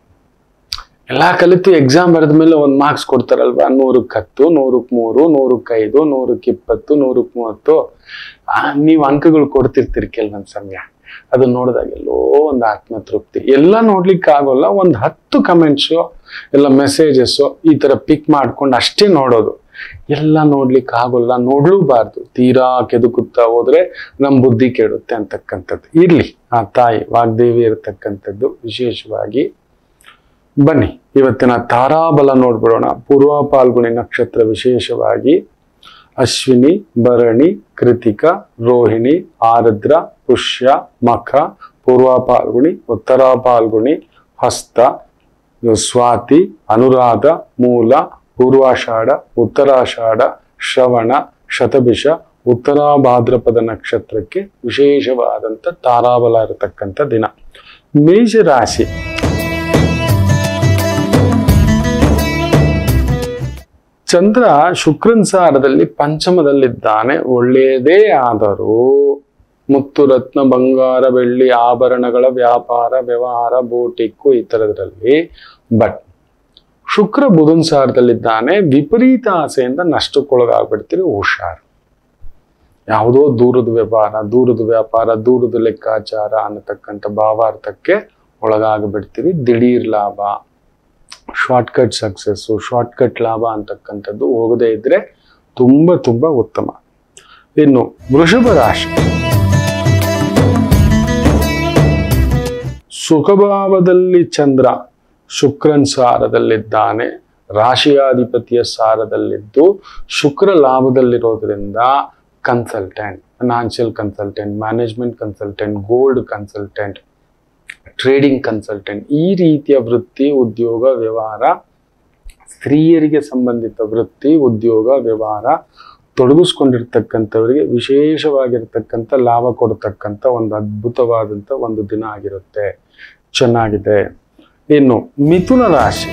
ಎಲ್ಲಾ ಕಲಿತು ಎಕ್ಸಾಮ್ ಬರೆದ ಮೇಲೆ ಒಂದು ಮಾರ್ಕ್ಸ್ ಕೊಡ್ತಾರಲ್ವಾ ನೂರಕ್ಕೆ ಹತ್ತು ನೂರಕ್ಕೆ ಮೂರು ನೂರಕ್ಕೆ ಐದು ನೂರಕ್ಕೆ ಇಪ್ಪತ್ತು ನೂರಕ್ಕೆ ಮೂವತ್ತು ಆ, ನೀವು ಅಂಕಗಳು ಕೊಡ್ತಿರ್ತೀರಿ ಕೆಲವೊಂದು ಸಮಯ ಅದು ನೋಡಿದಾಗ ಎಲ್ಲೋ ಒಂದು ಆತ್ಮತೃಪ್ತಿ ಎಲ್ಲ ನೋಡ್ಲಿಕ್ಕೆ ಆಗೋಲ್ಲ ಒಂದು ಹತ್ತು ಕಮೆಂಟ್ಸು ಎಲ್ಲ ಮೆಸೇಜಸ್ಸು ಈ ತರ ಪಿಕ್ ಮಾಡ್ಕೊಂಡು ಅಷ್ಟೇ ನೋಡೋದು ಎಲ್ಲ ನೋಡ್ಲಿಕ್ಕೆ ಆಗೋಲ್ಲ ನೋಡ್ಲೂಬಾರ್ದು ತೀರಾ ಕೆದುಕುತ್ತಾ ಹೋದ್ರೆ ನಮ್ಮ ಬುದ್ಧಿ ಕೆಡುತ್ತೆ ಅಂತಕ್ಕಂಥದ್ದು ಇರ್ಲಿ ಆ ತಾಯಿ ವಾಗ್ದೇವಿ ಇರತಕ್ಕಂಥದ್ದು ವಿಶೇಷವಾಗಿ ಬನ್ನಿ ಇವತ್ತಿನ ತಾರಾಬಲ ನೋಡ್ಬಿಡೋಣ ಪೂರ್ವ ಪಾಲ್ಗುಣಿ ನಕ್ಷತ್ರ ವಿಶೇಷವಾಗಿ ಅಶ್ವಿನಿ ಭರಣಿ ಕೃತಿಕ ರೋಹಿಣಿ ಆರದ್ರ ಪುಷ್ಯ ಮಖ ಪೂರ್ವ ಪಾಲ್ಗುಣಿ ಉತ್ತರ ಪಾಲ್ಗುಣಿ ಹಸ್ತ ಸ್ವಾತಿ ಅನುರಾಧ ಮೂಲ ಪೂರ್ವಾಷಾಢ ಉತ್ತರಾಷಾಢ ಶ್ರವಣ ಶತಭಿಷ ಉತ್ತರ ಭಾದ್ರಪದ ನಕ್ಷತ್ರಕ್ಕೆ ವಿಶೇಷವಾದಂಥ ತಾರಾಬಲ ಇರತಕ್ಕಂಥ ದಿನ ಮೇಷರಾಶಿ ಚಂದ್ರ ಶುಕ್ರನ್ ಸಾರದಲ್ಲಿ ಪಂಚಮದಲ್ಲಿದ್ದಾನೆ ಒಳ್ಳೆಯದೇ ಆದರೂ ಮುತ್ತು ರತ್ನ ಬಂಗಾರ ಬೆಳ್ಳಿ ಆಭರಣಗಳ ವ್ಯಾಪಾರ ವ್ಯವಹಾರ ಬೋಟಿಕ್ಕು ಈ ಥರದ್ರಲ್ಲಿ ಬಟ್ ಶುಕ್ರ ಬುಧನ್ ಸಾರದಲ್ಲಿದ್ದಾನೆ ವಿಪರೀತ ಆಸೆಯಿಂದ ನಷ್ಟಕ್ಕೊಳಗಾಗ್ಬಿಡ್ತೀರಿ ಹುಷಾರು ಯಾವುದೋ ದೂರದ ವ್ಯವಹಾರ ದೂರದ ವ್ಯಾಪಾರ ದೂರದ ಲೆಕ್ಕಾಚಾರ ಅನ್ನತಕ್ಕಂಥ ಭಾವಾರ್ಥಕ್ಕೆ ಒಳಗಾಗ್ಬಿಡ್ತೀರಿ ದಿಢೀರ್ ಲಾಭ ಶಾರ್ಟ್ಕಟ್ ಸಕ್ಸಸ್ಸು ಶಾರ್ಟ್ಕಟ್ ಲಾಭ ಅಂತಕ್ಕಂಥದ್ದು ಹೋಗದೇ ಇದ್ರೆ ತುಂಬ ತುಂಬ ಉತ್ತಮ ಇನ್ನು ವೃಷಭ ರಾಶಿ ಸುಖಭಾವದಲ್ಲಿ ಚಂದ್ರ ಶುಕ್ರನ್ ಸಾರದಲ್ಲಿದ್ದಾನೆ ರಾಶಿಯಾಧಿಪತಿಯ ಸಾರದಲ್ಲಿದ್ದು ಶುಕ್ರ ಲಾಭದಲ್ಲಿರೋದ್ರಿಂದ consultant financial consultant management consultant gold consultant trading consultant ಈ ರೀತಿಯ ವೃತ್ತಿ ಉದ್ಯೋಗ ವ್ಯವಹಾರ ಸ್ತ್ರೀಯರಿಗೆ ಸಂಬಂಧಿತ ವೃತ್ತಿ ಉದ್ಯೋಗ ವ್ಯವಹಾರ ತೊಡಗಿಸ್ಕೊಂಡಿರ್ತಕ್ಕಂಥವರಿಗೆ ವಿಶೇಷವಾಗಿರ್ತಕ್ಕಂಥ ಲಾಭ ಕೊಡ್ತಕ್ಕಂಥ ಒಂದು ಅದ್ಭುತವಾದಂಥ ಒಂದು ದಿನ ಆಗಿರುತ್ತೆ ಚೆನ್ನಾಗಿದೆ ಇನ್ನು ಮಿಥುನ ರಾಶಿ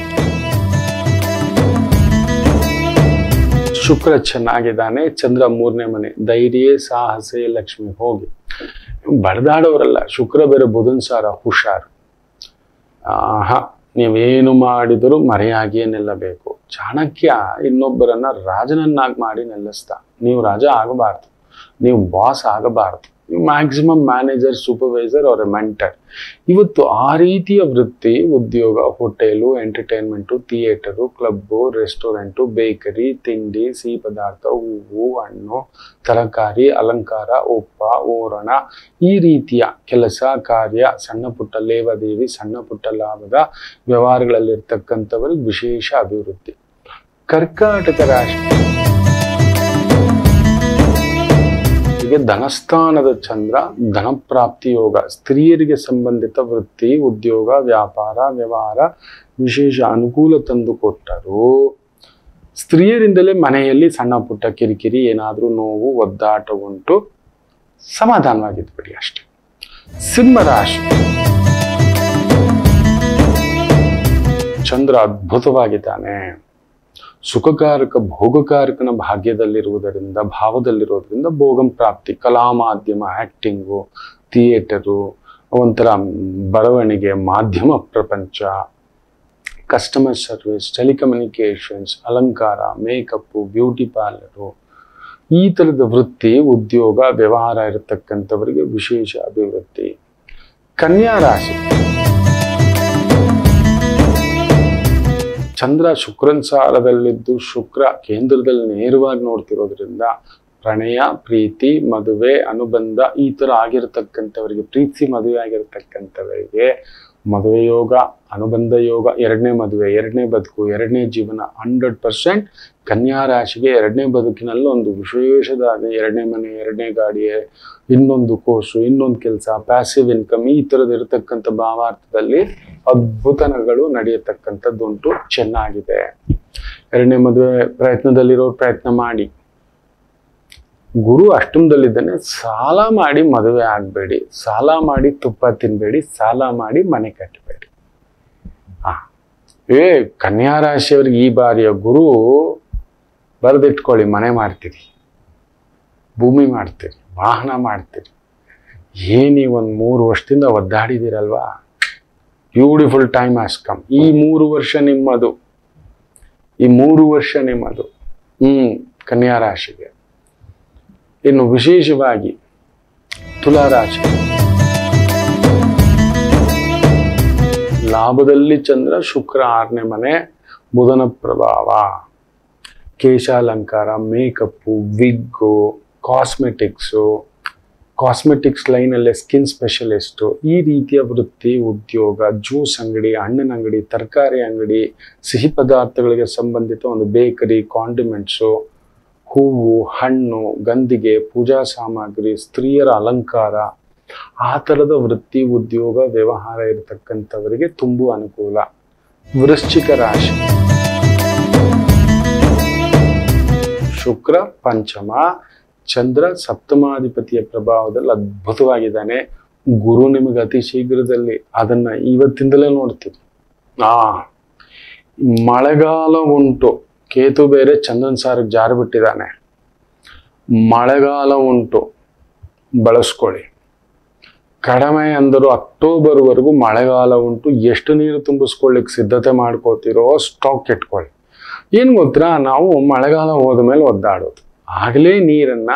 ಶುಕ್ರ ಚೆನ್ನಾಗಿದ್ದಾನೆ ಚಂದ್ರ ಮೂರನೇ ಮನೆ ಧೈರ್ಯ ಸಾಹಸೆ ಲಕ್ಷ್ಮಿ ಹೋಗಿ ಬಡದಾಡೋರಲ್ಲ ಶುಕ್ರ ಬೇರೆ ಬುಧನ್ ಸಾರ ಹುಷಾರು ಆಹಾ ನೀವೇನು ಮಾಡಿದರೂ ಮರೆಯಾಗಿಯೇ ನಿಲ್ಲಬೇಕು ಚಾಣಕ್ಯ ಇನ್ನೊಬ್ಬರನ್ನ ರಾಜನನ್ನಾಗಿ ಮಾಡಿ ನಿಲ್ಲಿಸ್ತಾ ನೀವು ರಾಜ ಆಗಬಾರ್ದು ನೀವು ಬಾಸ್ ಆಗಬಾರ್ದು ನೀವು ಮ್ಯಾಕ್ಸಿಮಮ್ ಮ್ಯಾನೇಜರ್ ಸೂಪರ್ವೈಸರ್ ಅವರ ಮೆಂಟರ್ ಇವತ್ತು ಆ ರೀತಿಯ ವೃತ್ತಿ ಉದ್ಯೋಗ hotel entertainment theatre club restaurant bakery ತಿಂಡಿ ಸಿಹಿ ಪದಾರ್ಥ ಹೂವು ಹಣ್ಣು ತರಕಾರಿ ಅಲಂಕಾರ ಉಪ್ಪ ಓರಣ ಈ ರೀತಿಯ ಕೆಲಸ ಕಾರ್ಯ ಸಣ್ಣ ಪುಟ್ಟ ಲೇವಾದೇವಿ ಸಣ್ಣ ಪುಟ್ಟ ಲಾಭದ ವ್ಯವಹಾರಗಳಲ್ಲಿರ್ತಕ್ಕಂಥವರಿಗೆ ವಿಶೇಷ ಅಭಿವೃದ್ಧಿ ಕರ್ಕಾಟಕ ರಾಶಿ ಹೀಗೆ ಧನಸ್ಥಾನದ ಚಂದ್ರ ಧನಪ್ರಾಪ್ತಿ ಯೋಗ ಸ್ತ್ರೀಯರಿಗೆ ಸಂಬಂಧಿತ ವೃತ್ತಿ ಉದ್ಯೋಗ ವ್ಯಾಪಾರ ವ್ಯವಹಾರ ವಿಶೇಷ ಅನುಕೂಲ ತಂದು ಕೊಟ್ಟರು ಸ್ತ್ರೀಯರಿಂದಲೇ ಮನೆಯಲ್ಲಿ ಸಣ್ಣ ಪುಟ್ಟ ಕಿರಿಕಿರಿ ಏನಾದರೂ ನೋವು ಒದ್ದಾಟ ಉಂಟು ಸಮಾಧಾನವಾಗಿದ್ಬಿಡಿ ಅಷ್ಟೆ ಸಿಂಹರಾಶಿ ಚಂದ್ರ ಅದ್ಭುತವಾಗಿದ್ದಾನೆ ಸುಖಕಾರಕ ಭೋಗಕಾರಕನ ಭಾಗ್ಯದಲ್ಲಿರುವುದರಿಂದ ಭಾವದಲ್ಲಿರೋದ್ರಿಂದ ಭೋಗಂ ಪ್ರಾಪ್ತಿ ಕಲಾ ಮಾಧ್ಯಮ ಆಕ್ಟಿಂಗು ಥಿಯೇಟರು ಒಂಥರ ಬರವಣಿಗೆ ಮಾಧ್ಯಮ ಪ್ರಪಂಚ ಕಸ್ಟಮರ್ ಸರ್ವಿಸ್ ಟೆಲಿಕಮ್ಯುನಿಕೇಶನ್ಸ್ ಅಲಂಕಾರ ಮೇಕಪ್ಪು ಬ್ಯೂಟಿ ಪಾರ್ಲರು ಈ ಥರದ ವೃತ್ತಿ ಉದ್ಯೋಗ ವ್ಯವಹಾರ ಇರತಕ್ಕಂಥವರಿಗೆ ವಿಶೇಷ ಅಭಿವೃದ್ಧಿ ಕನ್ಯಾ ರಾಶಿ ಚಂದ್ರ ಶುಕ್ರನ್ ಸಾರದಲ್ಲಿದ್ದು ಶುಕ್ರ ಕೇಂದ್ರದಲ್ಲಿ ನೇರವಾಗಿ ನೋಡ್ತಿರೋದ್ರಿಂದ ಪ್ರಣಯ ಪ್ರೀತಿ ಮದುವೆ ಅನುಬಂಧ ಈ ತರ ಆಗಿರತಕ್ಕಂಥವರಿಗೆ ಪ್ರೀತಿ ಮದುವೆ ಆಗಿರತಕ್ಕಂಥವರಿಗೆ ಮದುವೆ ಯೋಗ ಅನುಬಂಧ ಯೋಗ ಎರಡನೇ ಮದುವೆ ಎರಡನೇ ಬದುಕು ಎರಡನೇ ಜೀವನ ಹಂಡ್ರೆಡ್ ಪರ್ಸೆಂಟ್ ಕನ್ಯಾ ರಾಶಿಗೆ ಎರಡನೇ ಬದುಕಿನಲ್ಲಿ ಒಂದು ವಿಶೇಷವಾದ ಎರಡನೇ ಮನೆ ಎರಡನೇ ಗಾಡಿ ಇನ್ನೊಂದು ಕೋರ್ಸು ಇನ್ನೊಂದು ಕೆಲಸ ಪ್ಯಾಸಿವ್ ಇನ್ಕಮ್ ಈ ಥರದ್ದು ಇರತಕ್ಕಂಥ ಭಾವಾರ್ಥದಲ್ಲಿ ಅದ್ಭುತಗಳು ನಡೆಯತಕ್ಕಂಥದ್ದುಂಟು ಚೆನ್ನಾಗಿದೆ ಎರಡನೇ ಮದುವೆ ಪ್ರಯತ್ನದಲ್ಲಿರೋರು ಪ್ರಯತ್ನ ಮಾಡಿ ಗುರು ಅಷ್ಟಮದಲ್ಲಿದ್ದಾನೆ ಸಾಲ ಮಾಡಿ ಮದುವೆ ಆಗಬೇಡಿ ಸಾಲ ಮಾಡಿ ತುಪ್ಪ ತಿನ್ಬೇಡಿ ಸಾಲ ಮಾಡಿ ಮನೆ ಕಟ್ಟಬೇಡಿ ಆ ಏ ಕನ್ಯಾ ರಾಶಿಯವ್ರಿಗೆ ಈ ಬಾರಿಯ ಗುರು ಬರೆದಿಟ್ಕೊಳ್ಳಿ ಮನೆ ಮಾಡ್ತೀರಿ ಭೂಮಿ ಮಾಡ್ತೀರಿ ವಾಹನ ಮಾಡ್ತೀರಿ ಏನಿ ಒಂದು ಮೂರು ವರ್ಷದಿಂದ ಒದ್ದಾಡಿದ್ದೀರಲ್ವಾ ಬ್ಯೂಟಿಫುಲ್ ಟೈಮ್ ಹ್ಯಾಸ್ ಕಮ್ ಈ ಮೂರು ವರ್ಷ ನಿಮ್ಮದು ಈ ಮೂರು ವರ್ಷ ನಿಮ್ಮದು ಹ್ಮ್ ಕನ್ಯಾ ರಾಶಿಗೆ ಇನ್ನು ವಿಶೇಷವಾಗಿ ತುಲಾರಾಶಿ ಲಾಭದಲ್ಲಿ ಚಂದ್ರ ಶುಕ್ರ ಆರನೇ ಮನೆ ಬುಧನ ಪ್ರಭಾವ ಕೇಶಾಲಂಕಾರ ಮೇಕಪ್ಪು ವಿಗ್ಗು ಕಾಸ್ಮೆಟಿಕ್ಸು ಕಾಸ್ಮೆಟಿಕ್ಸ್ ಲೈನಲ್ಲೇ ಸ್ಕಿನ್ ಸ್ಪೆಷಲಿಸ್ಟು ಈ ರೀತಿಯ ವೃತ್ತಿ ಉದ್ಯೋಗ ಜ್ಯೂಸ್ ಅಂಗಡಿ ಹಣ್ಣಿನ ಅಂಗಡಿ ತರಕಾರಿ ಅಂಗಡಿ ಸಿಹಿ ಪದಾರ್ಥಗಳಿಗೆ ಸಂಬಂಧಿತ ಒಂದು ಬೇಕರಿ ಕಾಂಡಿಮೆಂಟ್ಸು ಹೂವು ಹಣ್ಣು ಗಂಧಿಗೆ ಪೂಜಾ ಸಾಮಗ್ರಿ ಸ್ತ್ರೀಯರ ಅಲಂಕಾರ ಆ ಥರದ ವೃತ್ತಿ ಉದ್ಯೋಗ ವ್ಯವಹಾರ ಇರತಕ್ಕಂಥವರಿಗೆ ತುಂಬು ಅನುಕೂಲ ವೃಶ್ಚಿಕ ರಾಶಿ ಶುಕ್ರ ಪಂಚಮ ಚಂದ್ರ ಸಪ್ತಮಾಧಿಪತಿಯ ಪ್ರಭಾವದಲ್ಲಿ ಅದ್ಭುತವಾಗಿದ್ದಾನೆ ಗುರು ನಿಮಗೆ ಅತಿ ಶೀಘ್ರದಲ್ಲಿ ಅದನ್ನ ಇವತ್ತಿಂದಲೇ ನೋಡ್ತೀವಿ ಆ ಮಳೆಗಾಲ ಉಂಟು ಕೇತು ಬೇರೆ ಚಂದ್ರನ್ ಸಾರಿಗೆ ಜಾರು ಬಿಟ್ಟಿದ್ದಾನೆ ಮಳೆಗಾಲ ಉಂಟು ಬಳಸ್ಕೊಳ್ಳಿ ಕಡಿಮೆ ಅಂದರೂ ಅಕ್ಟೋಬರ್ವರೆಗೂ ಮಳೆಗಾಲ ಉಂಟು ಎಷ್ಟು ನೀರು ತುಂಬಿಸ್ಕೊಳ್ಳಿಕ್ಕೆ ಸಿದ್ಧತೆ ಮಾಡ್ಕೋತಿರೋ ಸ್ಟಾಕ್ ಇಟ್ಕೊಳ್ಳಿ ಏನು ಗೊತ್ತಾ ನಾವು ಮಳೆಗಾಲ ಹೋದ ಮೇಲೆ ಒದ್ದಾಡೋದು ಆಗಲೇ ನೀರನ್ನ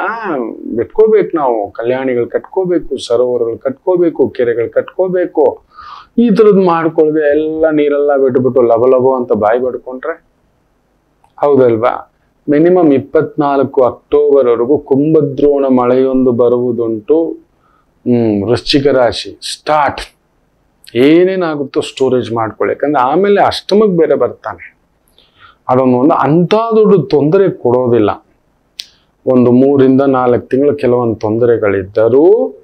ಬಿಟ್ಕೋಬೇಕು ನಾವು ಕಲ್ಯಾಣಿಗಳು ಕಟ್ಕೋಬೇಕು ಸರೋವರಗಳು ಕಟ್ಕೋಬೇಕು ಕೆರೆಗಳು ಕಟ್ಕೋಬೇಕು ಈ ಥರದ್ದು ಮಾಡ್ಕೊಳ್ದೆ ಎಲ್ಲ ನೀರೆಲ್ಲ ಬಿಟ್ಬಿಟ್ಟು ಲಬ ಲಬೋ ಅಂತ ಬಾಯಿ ಬಡ್ಕೊಂಡ್ರೆ ಹೌದಲ್ವಾ ಮಿನಿಮಮ್ ಇಪ್ಪತ್ನಾಲ್ಕು ಅಕ್ಟೋಬರ್ವರೆಗೂ ಕುಂಭದ್ರೋಣ ಮಳೆಯೊಂದು ಬರುವುದುಂಟು ಹ್ಮ್ ವೃಶ್ಚಿಕ ರಾಶಿ ಸ್ಟಾರ್ಟ್ ಏನೇನಾಗುತ್ತೋ ಸ್ಟೋರೇಜ್ ಮಾಡ್ಕೊಳ್ಳಿ ಯಾಕಂದ್ರೆ ಆಮೇಲೆ ಅಷ್ಟಮಕ್ಕೆ ಬೇರೆ ಬರ್ತಾನೆ ಅದೊಂದು ಒಂದು ಅಂಥ ದೊಡ್ಡ ತೊಂದರೆ ಕೊಡೋದಿಲ್ಲ ಒಂದು ಮೂರಿಂದ ನಾಲ್ಕು ತಿಂಗಳು ಕೆಲವೊಂದು ತೊಂದರೆಗಳಿದ್ದರೂ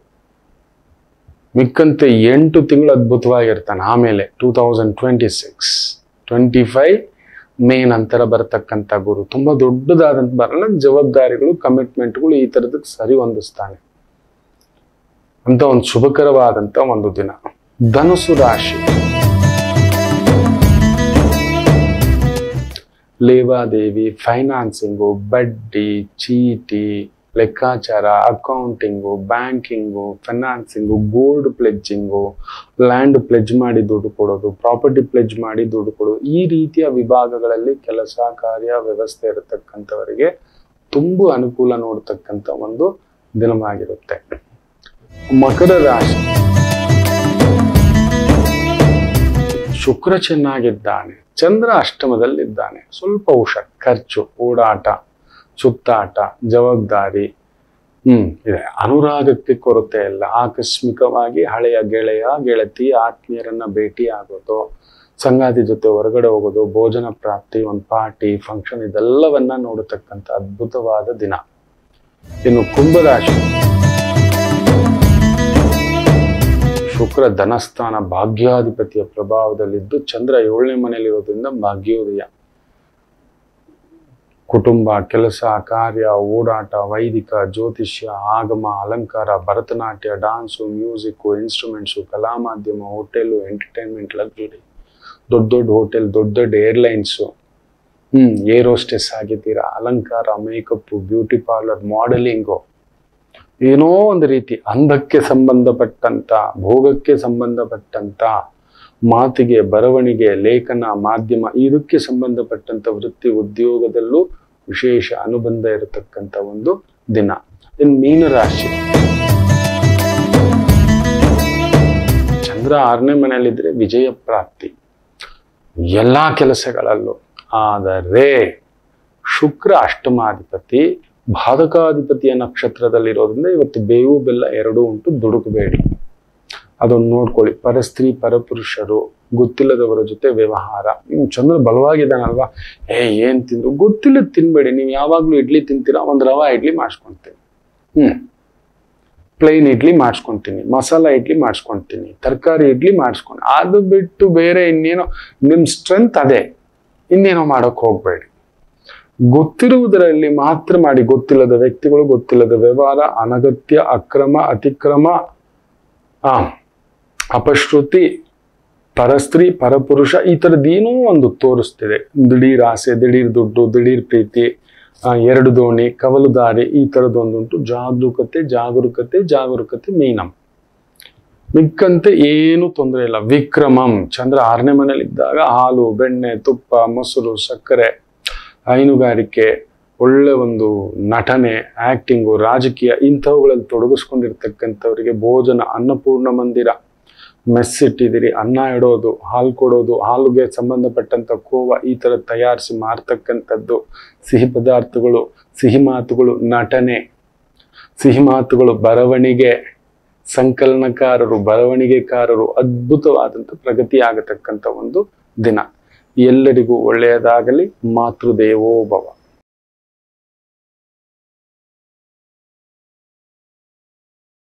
ಮಿಕ್ಕಂತೆ ಎಂಟು ತಿಂಗಳು ಅದ್ಭುತವಾಗಿರ್ತಾನೆ ಆಮೇಲೆ two thousand twenty six twenty five May ನಂತರ ಬರತಕ್ಕಂಥ ಗುರು ತುಂಬಾ ದೊಡ್ಡದಾದಂತ ಬರಲ್ಲ ಜವಾಬ್ದಾರಿಗಳು ಕಮಿಟ್ಮೆಂಟ್ಗಳು ಈ ಥರದಕ್ಕೆ ಸರಿ ಹೊಂದಿಸ್ತಾನೆ ಅಂತ ಒಂದು ಶುಭಕರವಾದಂತ ಒಂದು ದಿನ ಧನುಸು ರಾಶಿ ಲೇವಾದೇವಿ ಫೈನಾನ್ಸಿಂಗು ಬಡ್ಡಿ ಚೀಟಿ ಲೆಕ್ಕಾಚಾರ accounting banking financing gold pledging land pledge ಮಾಡಿ ದುಡ್ಡು ಕೊಡೋದು ಪ್ರಾಪರ್ಟಿ ಪ್ಲೆಜ್ ಮಾಡಿ ದುಡ್ಡು ಕೊಡೋದು ಈ ರೀತಿಯ ವಿಭಾಗಗಳಲ್ಲಿ ಕೆಲಸ ಕಾರ್ಯ ವ್ಯವಸ್ಥೆ ಇರತಕ್ಕಂಥವರಿಗೆ ತುಂಬಾ ಅನುಕೂಲ ನೋಡ್ತಕ್ಕಂಥ ಒಂದು ದಿನವಾಗಿರುತ್ತೆ ಮಕರ ರಾಶಿ ಶುಕ್ರ ಚೆನ್ನಾಗಿದ್ದಾನೆ ಚಂದ್ರ ಅಷ್ಟಮದಲ್ಲಿದ್ದಾನೆ ಸ್ವಲ್ಪ ಹುಷಾರ್ ಖರ್ಚು ಓಡಾಟ ಸುತ್ತಾಟ ಜವಾಬ್ದಾರಿ ಹ್ಮ್ ಇದೆ ಅನುರಾಗಕ್ಕೆ ಕೊರತೆ ಇಲ್ಲ ಆಕಸ್ಮಿಕವಾಗಿ ಹಳೆಯ ಗೆಳೆಯ ಗೆಳತಿ ಆತ್ಮೀಯರನ್ನ ಭೇಟಿ ಆಗೋದು ಸಂಗಾತಿ ಜೊತೆ ಹೊರಗಡೆ ಹೋಗೋದು ಭೋಜನ ಪ್ರಾಪ್ತಿ ಒಂದು ಪಾರ್ಟಿ ಫಂಕ್ಷನ್ ಇದೆಲ್ಲವನ್ನ ನೋಡತಕ್ಕಂಥ ಅದ್ಭುತವಾದ ದಿನ ಇನ್ನು ಕುಂಭರಾಶಿ ಶುಕ್ರ ಧನಸ್ಥಾನ ಭಾಗ್ಯಾಧಿಪತಿಯ ಪ್ರಭಾವದಲ್ಲಿದ್ದು ಚಂದ್ರ ಏಳನೇ ಮನೆಯಲ್ಲಿರೋದ್ರಿಂದ ಭಾಗ್ಯೋದಯ ಕುಟುಂಬ ಕೆಲಸ ಕಾರ್ಯ ಓಡಾಟ ವೈದಿಕ ಜ್ಯೋತಿಷ್ಯ ಆಗಮ ಅಲಂಕಾರ ಭರತನಾಟ್ಯ ಡಾನ್ಸು ಮ್ಯೂಸಿಕ್ಕು ಇನ್ಸ್ಟ್ರೂಮೆಂಟ್ಸು ಕಲಾ ಮಾಧ್ಯಮ ಹೋಟೆಲು ಎಂಟರ್ಟೈನ್ಮೆಂಟ್ ಲಗ್ಜರಿ ದೊಡ್ಡ ದೊಡ್ಡ ಹೋಟೆಲ್ ದೊಡ್ಡ ದೊಡ್ಡ ಏರ್ಲೈನ್ಸು ಹ್ಮ್ ಏರ್ ಹೋಸ್ಟೆಸ್ ಆಗಿದ್ದೀರಾ ಅಲಂಕಾರ ಮೇಕಪ್ ಬ್ಯೂಟಿ ಪಾರ್ಲರ್ ಮಾಡೆಲಿಂಗು ಏನೋ ಒಂದು ರೀತಿ ಅಂದಕ್ಕೆ ಸಂಬಂಧಪಟ್ಟಂತ ಭೋಗಕ್ಕೆ ಸಂಬಂಧಪಟ್ಟಂತ ಮಾತಿಗೆ ಬರವಣಿಗೆ ಲೇಖನ ಮಾಧ್ಯಮ ಇದಕ್ಕೆ ಸಂಬಂಧಪಟ್ಟಂತ ವೃತ್ತಿ ಉದ್ಯೋಗದಲ್ಲೂ ವಿಶೇಷ ಅನುಬಂಧ ಇರತಕ್ಕಂತ ಒಂದು ದಿನ ಇನ್ನು ಮೀನರಾಶಿ ಚಂದ್ರ ಆರನೇ ಮನೆಯಲ್ಲಿದ್ರೆ ವಿಜಯ ಪ್ರಾಪ್ತಿ ಎಲ್ಲಾ ಕೆಲಸಗಳಲ್ಲೂ ಆದರೆ ಶುಕ್ರ ಅಷ್ಟಮಾಧಿಪತಿ ಬಾಧಕಾಧಿಪತಿಯ ನಕ್ಷತ್ರದಲ್ಲಿರೋದ್ರಿಂದ ಇವತ್ತು ಬೇವು ಬೆಲ್ಲ ಎರಡೂ ಉಂಟು ದುಡುಕಬೇಡಿ ಅದನ್ನು ನೋಡ್ಕೊಳ್ಳಿ ಪರಸ್ತ್ರೀ ಪರಪುರುಷರು ಗೊತ್ತಿಲ್ಲದವರ ಜೊತೆ ವ್ಯವಹಾರ ನೀವು ಚಂದ್ರ ಬಲವಾಗಿದ್ದಾನಲ್ವಾ ಏ ಏನ್ ತಿಂದ್ರು ಗೊತ್ತಿಲ್ಲ ತಿನ್ಬೇಡಿ ನೀವು ಯಾವಾಗ್ಲೂ ಇಡ್ಲಿ ತಿಂತೀರಾ ಒಂದ್ ರವಾ ಇಡ್ಲಿ ಮಾಡಿಸ್ಕೊಂತೀನಿ ಹ್ಮ್ ಪ್ಲೈನ್ ಇಡ್ಲಿ ಮಾಡಿಸ್ಕೊಂತೀನಿ ಮಸಾಲ ಇಡ್ಲಿ ಮಾಡಿಸ್ಕೊಂತೀನಿ ತರಕಾರಿ ಇಡ್ಲಿ ಮಾಡಿಸ್ಕೊಂಡು ಅದು ಬಿಟ್ಟು ಬೇರೆ ಇನ್ನೇನೋ ನಿಮ್ ಸ್ಟ್ರೆಂತ್ ಅದೇ ಇನ್ನೇನೋ ಮಾಡಕ್ ಹೋಗ್ಬೇಡಿ ಗೊತ್ತಿರುವುದರಲ್ಲಿ ಮಾತ್ರ ಮಾಡಿ ಗೊತ್ತಿಲ್ಲದ ವ್ಯಕ್ತಿಗಳು ಗೊತ್ತಿಲ್ಲದ ವ್ಯವಹಾರ ಅನಗತ್ಯ ಅಕ್ರಮ ಅತಿಕ್ರಮ ಆ ಅಪಶ್ರುತಿ ಪರಸ್ತ್ರೀ ಪರಪುರುಷ ಈ ಥರದ್ದೇನೋ ಒಂದು ತೋರಿಸ್ತಿದೆ ದಿಢೀರ್ ಆಸೆ ದಿಢೀರ್ ದುಡ್ಡು ದಿಢೀರ್ ಪ್ರೀತಿ ಆ, ಎರಡು ದೋಣಿ ಕವಲು ದಾರಿ ಈ ಥರದ್ದೊಂದುಂಟು ಜಾಗರೂಕತೆ ಜಾಗರೂಕತೆ ಜಾಗರೂಕತೆ ಮೀನಂ ಮಿಕ್ಕಂತೆ ಏನು ತೊಂದರೆ ಇಲ್ಲ ವಿಕ್ರಮಂ ಚಂದ್ರ ಆರನೇ ಮನೇಲಿದ್ದಾಗ ಹಾಲು ಬೆಣ್ಣೆ ತುಪ್ಪ ಮೊಸರು ಸಕ್ಕರೆ ಹೈನುಗಾರಿಕೆ ಒಳ್ಳೆ ಒಂದು ನಟನೆ ಆಕ್ಟಿಂಗು ರಾಜಕೀಯ ಇಂಥವುಗಳಲ್ಲಿ ತೊಡಗಿಸ್ಕೊಂಡಿರ್ತಕ್ಕಂಥವರಿಗೆ ಭೋಜನ ಅನ್ನಪೂರ್ಣ ಮಂದಿರ ಮೆಸ್ ಇಟ್ಟಿದ್ದೀರಿ ಅನ್ನ ಇಡೋದು ಹಾಲು ಕೊಡೋದು ಹಾಲುಗೆ ಸಂಬಂಧಪಟ್ಟಂತ ಕೋವ ಈ ಥರ ತಯಾರಿಸಿ ಮಾರ್ತಕ್ಕಂಥದ್ದು ಸಿಹಿ ಪದಾರ್ಥಗಳು ಸಿಹಿ ಮಾತುಗಳು ನಟನೆ ಸಿಹಿ ಮಾತುಗಳು ಬರವಣಿಗೆ ಸಂಕಲನಕಾರರು ಬರವಣಿಗೆಕಾರರು ಅದ್ಭುತವಾದಂಥ ಪ್ರಗತಿ ಆಗತಕ್ಕಂಥ ಒಂದು ದಿನ ಎಲ್ಲರಿಗೂ ಒಳ್ಳೆಯದಾಗಲಿ ಮಾತೃದೇವೋ ಭವ